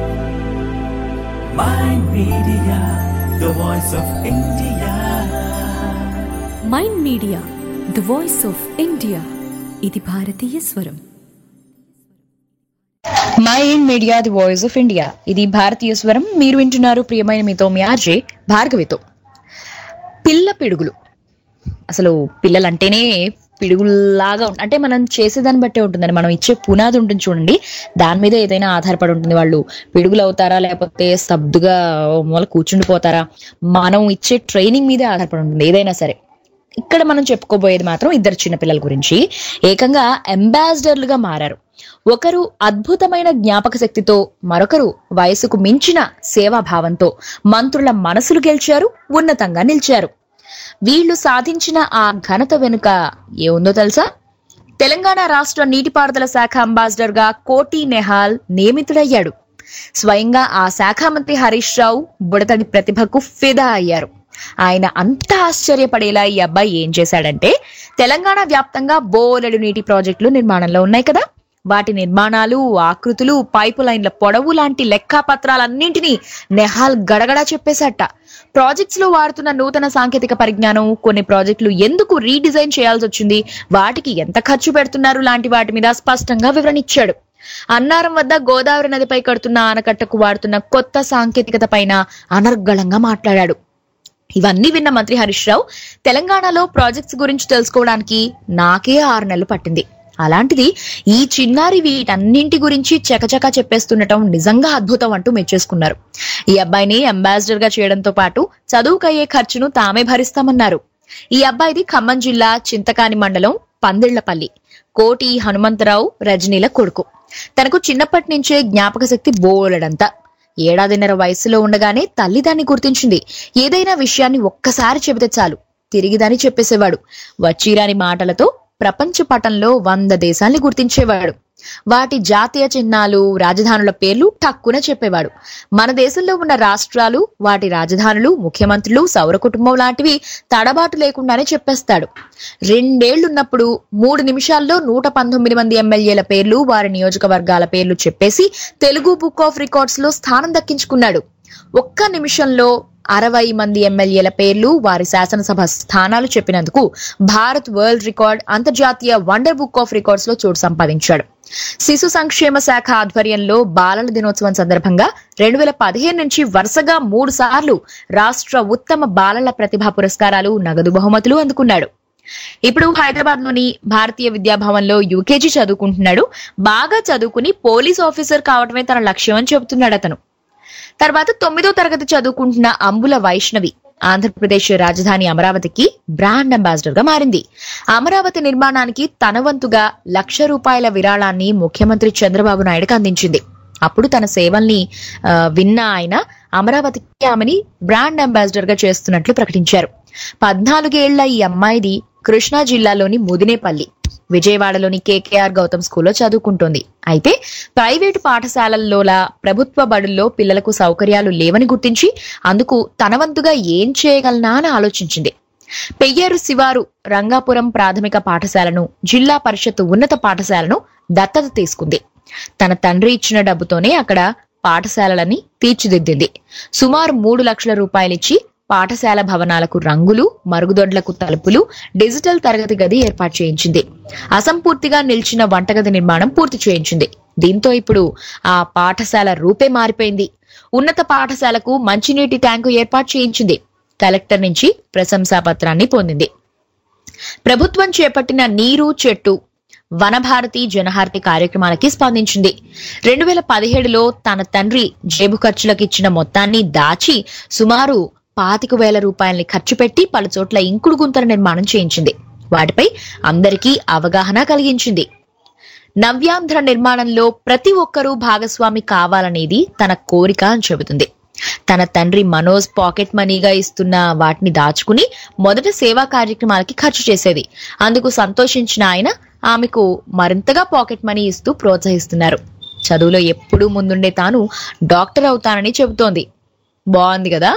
Mind Media, the voice of India. Mind media the voice of India ఇది భారతీయ స్వరం Mind Media the voice of India ఇది భారతీయ స్వరం మీరు వింటున్నారు ప్రియమైన మీతో మీ ఆర్జే భార్గవితో పిల్ల పిడుగులు అసలు పిల్లలంటేనే పిడుగుల్లాగా ఉం- అంటే మనం చేసేదాన్ని బట్టే ఉంటుందండి మనం ఇచ్చే పునాది ఉంటుంది చూడండి దాని మీద ఏదైనా ఆధారపడి ఉంటుంది వాళ్ళు పిడుగులు అవుతారా లేకపోతే స్తబ్దుగా ఓ మూల కూర్చుండిపోతారా మనం ఇచ్చే ట్రైనింగ్ మీదే ఆధారపడి ఉంటుంది ఏదైనా సరే ఇక్కడ మనం చెప్పుకోబోయేది మాత్రం ఇద్దరు చిన్న పిల్లల గురించి ఏకంగా అంబాసిడర్లుగా మారారు ఒకరు అద్భుతమైన జ్ఞాపక శక్తితో మరొకరు వయసుకు మించిన సేవాభావంతో మంత్రుల మనసులు గెలిచారు ఉన్నతంగా నిలిచారు వీళ్ళు సాధించిన ఆ ఘనత వెనుక ఏముందో తెలుసా తెలంగాణ రాష్ట్ర నీటిపారుదల శాఖ అంబాసిడర్ గా కోటి నెహాల్ నియమితుడయ్యాడు స్వయంగా ఆ శాఖ మంత్రి హరీష్ రావు బుడతడి ప్రతిభకు ఫిదా అయ్యారు ఆయన అంత ఆశ్చర్యపడేలా ఈ అబ్బాయి ఏం చేశాడంటే తెలంగాణ వ్యాప్తంగా బోలెడు నీటి ప్రాజెక్టులు నిర్మాణంలో ఉన్నాయి కదా వాటి నిర్మాణాలు ఆకృతులు పైపు లైన్ల పొడవు లాంటి లెక్కాపత్రాలన్నింటినీ నెహాల్ గడగడా చెప్పేశాట ప్రాజెక్ట్స్ లో వాడుతున్న నూతన సాంకేతిక పరిజ్ఞానం కొన్ని ప్రాజెక్టులు ఎందుకు రీడిజైన్ చేయాల్సి వచ్చింది వాటికి ఎంత ఖర్చు పెడుతున్నారు లాంటి వాటి మీద స్పష్టంగా వివరణ ఇచ్చాడు అన్నారం వద్ద గోదావరి నదిపై కడుతున్న ఆనకట్టకు వాడుతున్న కొత్త సాంకేతికత పైన అనర్గళంగా మాట్లాడాడు ఇవన్నీ విన్న మంత్రి హరీష్ రావు తెలంగాణలో ప్రాజెక్ట్స్ గురించి తెలుసుకోవడానికి నాకే ఆరు నెలలు పట్టింది అలాంటిది ఈ చిన్నారి వీటన్నింటి గురించి చకచకా చెప్పేస్తుండటం నిజంగా అద్భుతం అంటూ మెచ్చేసుకున్నారు ఈ అబ్బాయిని అంబాసిడర్ గా చేయడంతో పాటు చదువుకయ్యే ఖర్చును తామే భరిస్తామన్నారు ఈ అబ్బాయిది ఖమ్మం జిల్లా చింతకాని మండలం పందిళ్లపల్లి కోటి హనుమంతరావు రజనీల కొడుకు తనకు చిన్నప్పటి నుంచే జ్ఞాపక శక్తి బోలెడంతా ఏడాదిన్నర వయసులో ఉండగానే తల్లి దాన్ని గుర్తించింది ఏదైనా విషయాన్ని ఒక్కసారి చెబితే చాలు తిరిగిదని చెప్పేసేవాడు వచ్చిరాని మాటలతో ప్రపంచ పటంలో వంద దేశాల్ని గుర్తించేవాడు వాటి జాతీయ చిహ్నాలు రాజధానుల పేర్లు టక్కున చెప్పేవాడు మన దేశంలో ఉన్న రాష్ట్రాలు వాటి రాజధానులు ముఖ్యమంత్రులు సౌర కుటుంబం లాంటివి తడబాటు లేకుండానే చెప్పేస్తాడు రెండేళ్లున్నప్పుడు మూడు నిమిషాల్లో నూట పంతొమ్మిది మంది ఎమ్మెల్యేల పేర్లు వారి నియోజకవర్గాల పేర్లు చెప్పేసి తెలుగు బుక్ ఆఫ్ రికార్డ్స్ లో స్థానం దక్కించుకున్నాడు ఒక్క నిమిషంలో అరవై మంది ఎమ్మెల్యేల పేర్లు వారి శాసనసభ స్థానాలు చెప్పినందుకు భారత్ వరల్డ్ రికార్డ్ అంతర్జాతీయ వండర్ బుక్ ఆఫ్ రికార్డ్స్ లో చోటు సంపాదించాడు శిశు సంక్షేమ శాఖ ఆధ్వర్యంలో బాలల దినోత్సవం సందర్భంగా రెండు వేల పదిహేను నుంచి వరుసగా మూడు సార్లు రాష్ట్ర ఉత్తమ బాలల ప్రతిభా పురస్కారాలు నగదు బహుమతులు అందుకున్నాడు ఇప్పుడు హైదరాబాద్ లోని భారతీయ విద్యాభవన్ లో యూకేజీ చదువుకుంటున్నాడు బాగా చదువుకుని పోలీస్ ఆఫీసర్ కావడమే తన లక్ష్యం అని చెబుతున్నాడు అతను తర్వాత తొమ్మిదో తరగతి చదువుకుంటున్న అంబుల వైష్ణవి ఆంధ్రప్రదేశ్ రాజధాని అమరావతికి బ్రాండ్ అంబాసిడర్ గా మారింది అమరావతి నిర్మాణానికి తన వంతుగా లక్ష రూపాయల విరాళాన్ని ముఖ్యమంత్రి చంద్రబాబు నాయుడుకి అందించింది అప్పుడు తన సేవల్ని ఆ, విన్న ఆయన అమరావతికి ఆమెని బ్రాండ్ అంబాసిడర్ గా చేస్తున్నట్లు ప్రకటించారు పద్నాలుగేళ్ల ఈ అమ్మాయిది కృష్ణా జిల్లాలోని ముదినేపల్లి విజయవాడలోని కేకేఆర్ గౌతమ్ స్కూల్లో చదువుకుంటోంది అయితే ప్రైవేటు పాఠశాలల్లోలా ప్రభుత్వ బడుల్లో పిల్లలకు సౌకర్యాలు లేవని గుర్తించి అందుకు తన వంతుగా ఏం చేయగలనా అని ఆలోచించింది పెయ్యేరు శివారు రంగాపురం ప్రాథమిక పాఠశాలను జిల్లా పరిషత్ ఉన్నత పాఠశాలను దత్తత తీసుకుంది తన తండ్రి ఇచ్చిన డబ్బుతోనే అక్కడ పాఠశాలలని తీర్చిదిద్దింది సుమారు మూడు లక్షల రూపాయలిచ్చి పాఠశాల భవనాలకు రంగులు మరుగుదొడ్లకు తలుపులు డిజిటల్ తరగతి గది ఏర్పాటు చేయించింది అసంపూర్తిగా నిలిచిన వంటగది నిర్మాణం పూర్తి చేయించింది దీంతో ఇప్పుడు ఆ పాఠశాల రూపే మారిపోయింది ఉన్నత పాఠశాలకు మంచినీటి ట్యాంకు ఏర్పాటు చేయించింది కలెక్టర్ నుంచి ప్రశంసా పత్రాన్ని పొందింది ప్రభుత్వం చేపట్టిన నీరు చెట్టు వనభారతి జనహారతి కార్యక్రమాలకి స్పందించింది రెండు వేల పదిహేడులో తన తండ్రి జేబు ఖర్చులకు ఇచ్చిన మొత్తాన్ని దాచి సుమారు పాతిక వేల రూపాయల్ని ఖర్చు పెట్టి పలు చోట్ల ఇంకుడు గుంతల నిర్మాణం చేయించింది వాటిపై అందరికీ అవగాహన కలిగించింది నవ్యాంధ్ర నిర్మాణంలో ప్రతి ఒక్కరూ భాగస్వామి కావాలనేది తన కోరిక అని చెబుతుంది తన తండ్రి మనోజ్ పాకెట్ మనీగా ఇస్తున్న వాటిని దాచుకుని మొదట సేవా కార్యక్రమాలకి ఖర్చు చేసేది అందుకు సంతోషించిన ఆయన ఆమెకు మరింతగా పాకెట్ మనీ ఇస్తూ ప్రోత్సహిస్తున్నారు చదువులో ఎప్పుడూ ముందుండే తాను డాక్టర్ అవుతానని చెబుతోంది బాగుంది కదా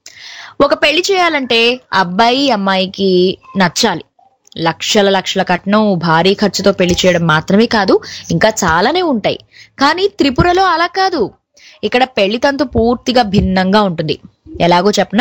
ఒక పెళ్లి చేయాలంటే అబ్బాయి అమ్మాయికి నచ్చాలి లక్షల లక్షల కట్నం భారీ ఖర్చుతో పెళ్లి చేయడం మాత్రమే కాదు ఇంకా చాలానే ఉంటాయి కానీ త్రిపురలో అలా కాదు ఇక్కడ పెళ్లి తంతు పూర్తిగా భిన్నంగా ఉంటుంది ఎలాగో చెప్పనా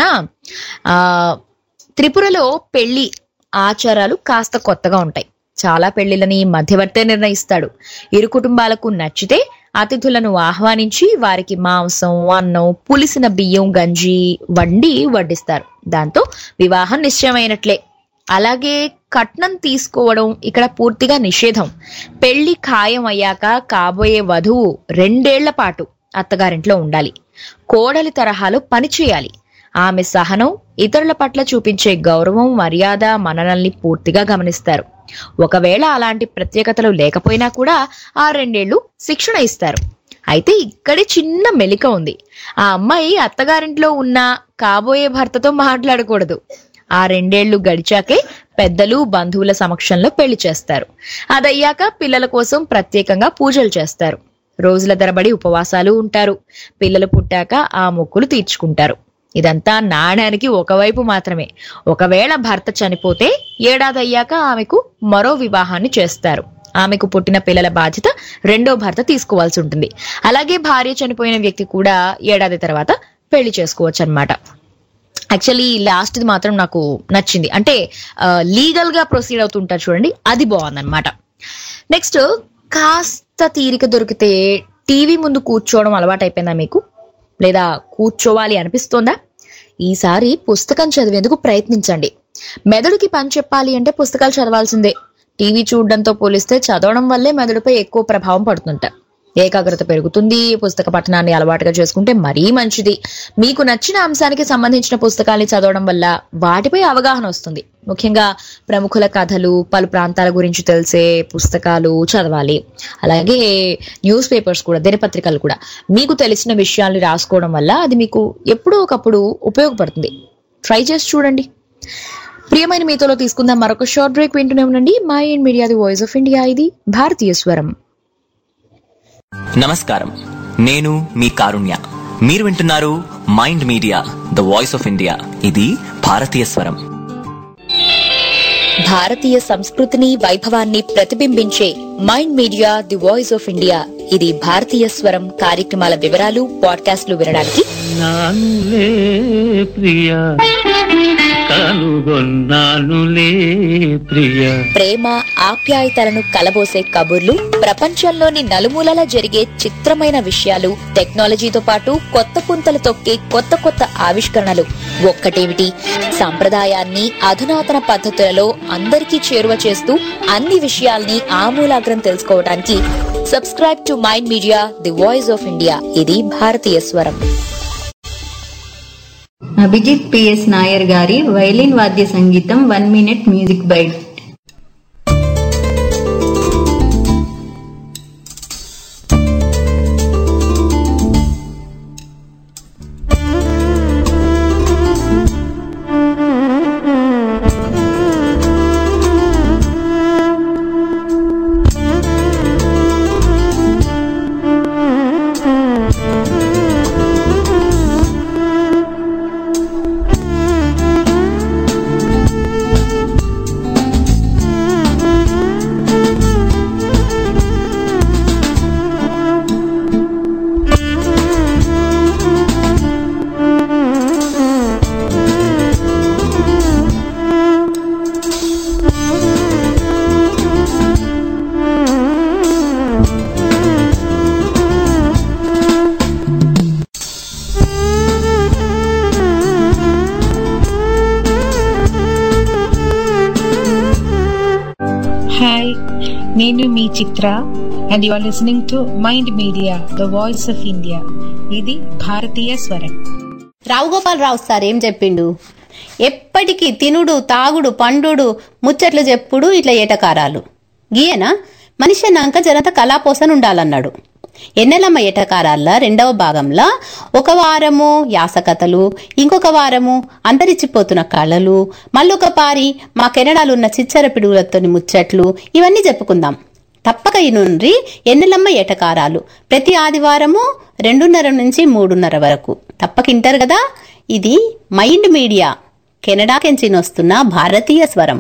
ఆ త్రిపురలో పెళ్లి ఆచారాలు కాస్త కొత్తగా ఉంటాయి చాలా పెళ్లిళ్ళని మధ్యవర్తే నిర్ణయిస్తాడు ఇరు కుటుంబాలకు నచ్చితే అతిథులను ఆహ్వానించి వారికి మాంసం అన్నం పులిసిన బియ్యం గంజి వండి వడ్డిస్తారు దాంతో వివాహం నిశ్చయమైనట్లే అలాగే కట్నం తీసుకోవడం ఇక్కడ పూర్తిగా నిషేధం పెళ్లి ఖాయం అయ్యాక కాబోయే వధువు రెండేళ్ల పాటు అత్తగారింట్లో ఉండాలి కోడలి తరహాలో పని చేయాలి ఆమె సహనం ఇతరుల పట్ల చూపించే గౌరవం మర్యాద మననల్ని పూర్తిగా గమనిస్తారు ఒకవేళ అలాంటి ప్రత్యేకతలు లేకపోయినా కూడా ఆ రెండేళ్లు శిక్షణ ఇస్తారు అయితే ఇక్కడే చిన్న మెలిక ఉంది ఆ అమ్మాయి అత్తగారింట్లో ఉన్న కాబోయే భర్తతో మాట్లాడకూడదు ఆ రెండేళ్లు గడిచాకే పెద్దలు బంధువుల సమక్షంలో పెళ్లి చేస్తారు అదయ్యాక పిల్లల కోసం ప్రత్యేకంగా పూజలు చేస్తారు రోజుల తరబడి ఉపవాసాలు ఉంటారు పిల్లలు పుట్టాక ఆ మొక్కులు తీర్చుకుంటారు ఇదంతా నాణానికి ఒకవైపు మాత్రమే ఒకవేళ భర్త చనిపోతే ఏడాది అయ్యాక ఆమెకు మరో వివాహాన్ని చేస్తారు ఆమెకు పుట్టిన పిల్లల బాధ్యత రెండో భర్త తీసుకోవాల్సి ఉంటుంది అలాగే భార్య చనిపోయిన వ్యక్తి కూడా ఏడాది తర్వాత పెళ్లి చేసుకోవచ్చు అనమాట యాక్చువల్లీ లాస్ట్ది మాత్రం నాకు నచ్చింది అంటే లీగల్ గా ప్రొసీడ్ అవుతుంటారు చూడండి అది బాగుందన్నమాట నెక్స్ట్ కాస్త తీరిక దొరికితే టీవీ ముందు కూర్చోవడం అలవాటు అయిపోయిందా మీకు లేదా కూర్చోవాలి అనిపిస్తోందా ఈసారి పుస్తకం చదివేందుకు ప్రయత్నించండి మెదడుకి పని చెప్పాలి అంటే పుస్తకాలు చదవాల్సిందే టీవీ చూడడంతో పోలిస్తే చదవడం వల్లే మెదడుపై ఎక్కువ ప్రభావం పడుతుంట ఏకాగ్రత పెరుగుతుంది పుస్తక పఠనాన్ని అలవాటుగా చేసుకుంటే మరీ మంచిది మీకు నచ్చిన అంశానికి సంబంధించిన పుస్తకాల్ని చదవడం వల్ల వాటిపై అవగాహన వస్తుంది ముఖ్యంగా ప్రముఖుల కథలు పలు ప్రాంతాల గురించి తెలిసే పుస్తకాలు చదవాలి అలాగే న్యూస్ పేపర్స్ కూడా దినపత్రికలు కూడా మీకు తెలిసిన విషయాల్ని రాసుకోవడం వల్ల అది మీకు ఎప్పుడో ఒకప్పుడు ఉపయోగపడుతుంది ట్రై చేసి చూడండి ప్రియమైన మీతోలో తీసుకుందాం మరొక షార్ట్ బ్రేక్ వింటూనే ఉండండి Mind Media the voice of India ఇది భారతీయ స్వరం నమస్కారం నేను మీ కారుణ్య మీరు వింటున్నారు Mind media the voice of India ఇది భారతీయ స్వరం భారతీయ సంస్కృతిని వైభవాన్ని ప్రతిబింబించే Mind Media the voice of India ఇది భారతీయ స్వరం కార్యక్రమాల వివరాలు పాడ్కాస్ట్లు వినడానికి నానులే ప్రియ కనుగొన్నానులే ప్రియ ప్రేమ ఆప్యాయతలను కలబోసే కబుర్లు ప్రపంచంలోని నలుమూలలా జరిగే చిత్రమైన విషయాలు టెక్నాలజీతో పాటు కొత్త పుంతలు తొక్కే కొత్త కొత్త ఆవిష్కరణలు ఒక్కటేమిటి సంప్రదాయాన్ని అధునాతన పద్ధతులలో అందరికీ చేరువ చేస్తూ అన్ని విషయాల్ని ఆమూలాగ్రం తెలుసుకోవడానికి subscribe to Mind Media the voice of India ఇది భారతీయ స్వరం అభిజిత్ పిఎస్ నాయర్ గారి వైలిన్ వాద్య సంగీతం one minute music bite hi నేను మీ Chitra and you are listening to Mind media the voice of India ఇది భారతీయ స్వరం రావు గోపాల్ రావు సార్ ఏం చెప్పిండు ఎప్పటికీ తినుడు తాగుడు పండుడు ముచ్చట్లు చెప్పుడు ఇట్లా ఏటకారాలు గీయన మనిషి అన్నాక జనంత కళాపోసన ఉండాలన్నాడు ఎన్నెలమ్మ ఏటకారాల రెండవ భాగంలో ఒక వారము యాసకథలు ఇంకొక వారము అంతరించిపోతున్న కళలు మళ్ళొక పారి మా కెనడాలు ఉన్న చిచ్చర పిడుగులతోని ముచ్చట్లు ఇవన్నీ చెప్పుకుందాం తప్పక ఈ నుండి ఎన్నెలమ్మ ఏటకారాలు ప్రతి ఆదివారము రెండున్నర నుంచి మూడున్నర వరకు తప్పక ఇంటారు కదా ఇది మైండ్ మీడియా కెనడాకెంచి వస్తున్న భారతీయ స్వరం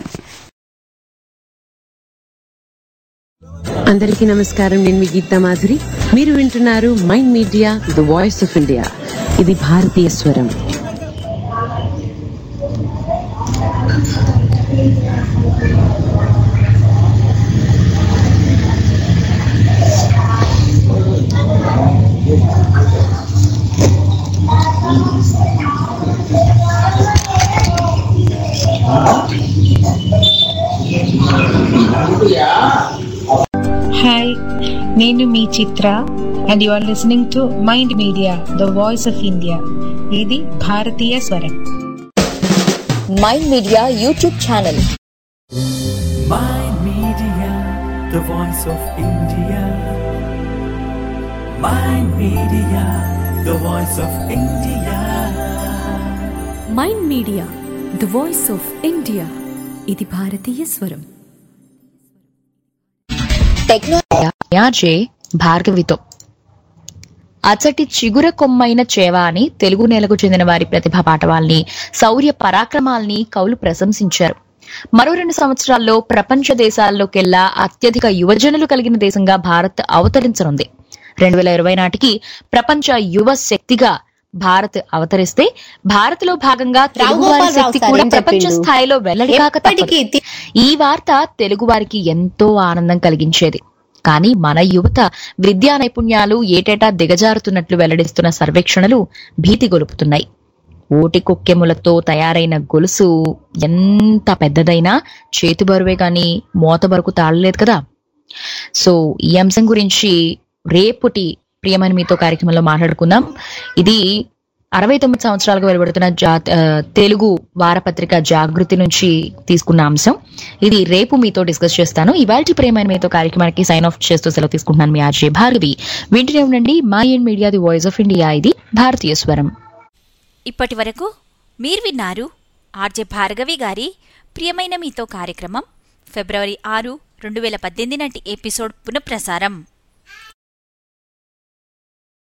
అందరికీ నమస్కారం నేను మీ గీతా మాధురి మీరు వింటున్నారు Mind media the voice of India ఇది భారతీయ స్వరం హాయ్ నేను మీ Chitra and you are listening to Mind media the voice of India ఇది భారతీయ స్వరం Mind Media YouTube channel Mind Media, the voice of India. Mind Media, the voice of India. Mind media the voice of India ఇది భారతీయ స్వరం technology భార్గవితో అచటి చిగుర కొమ్మైన చేవ అని తెలుగు నేలకు చెందిన వారి ప్రతిభా పాఠవాల్ని శౌర్య పరాక్రమాల్ని కవులు ప్రశంసించారు మరో రెండు సంవత్సరాల్లో ప్రపంచ దేశాల్లోకెల్లా అత్యధిక యువజనులు కలిగిన దేశంగా భారత్ అవతరించనుంది రెండు వేల ఇరవై నాటికి ప్రపంచ యువ శక్తిగా భారత్ అవతరిస్తే భారత్ లో భాగంగా తెలుగువారి రావు శక్తి సార్ కూడా ఏం ప్రపంచ చెప్పిండు? స్థాయిలో వెల్లడి కాక తప్పదు. ఎప్పటికీ ఈ వార్త తెలుగు వారికి ఎంతో ఆనందం కలిగించేది కానీ మన యువత విద్యా నైపుణ్యాలు ఏటేటా దిగజారుతున్నట్లు వెల్లడిస్తున్న సర్వేక్షణలు భీతి గొలుపుతున్నాయి ఓటి కొక్కెములతో తయారైన గొలుసు ఎంత పెద్దదైనా చేతి బరువే గాని మోత బరుకు తాళలేదు కదా సో ఈ అంశం గురించి రేపుటి ప్రియమైన మీతో కార్యక్రమంలో మాట్లాడుకుందాం ఇది అరవై తొమ్మిది సంవత్సరాలుగా వెలువడుతున్న జా ఆ, తెలుగు వారపత్రిక జాగృతి నుంచి తీసుకున్న అంశం ఇది రేపు మీతో డిస్కస్ చేస్తాను ఇవాళ ప్రియమైన మీతో కార్యక్రమానికి సైన్ ఆఫ్ చేస్తూ సెలవు తీసుకుంటున్నాను మీ ఆర్జే భార్గవి వింటూనే ఉండండి Mind Media the voice of India ఇది భారతీయ స్వరం ఇప్పటి వరకు మీరు విన్నారు ఆర్జే భార్గవి గారి ప్రియమైన మీతో కార్యక్రమం ఫిబ్రవరి ఆరు రెండు వేల పద్దెనిమిది నాటి ఎపిసోడ్ పునఃప్రసారం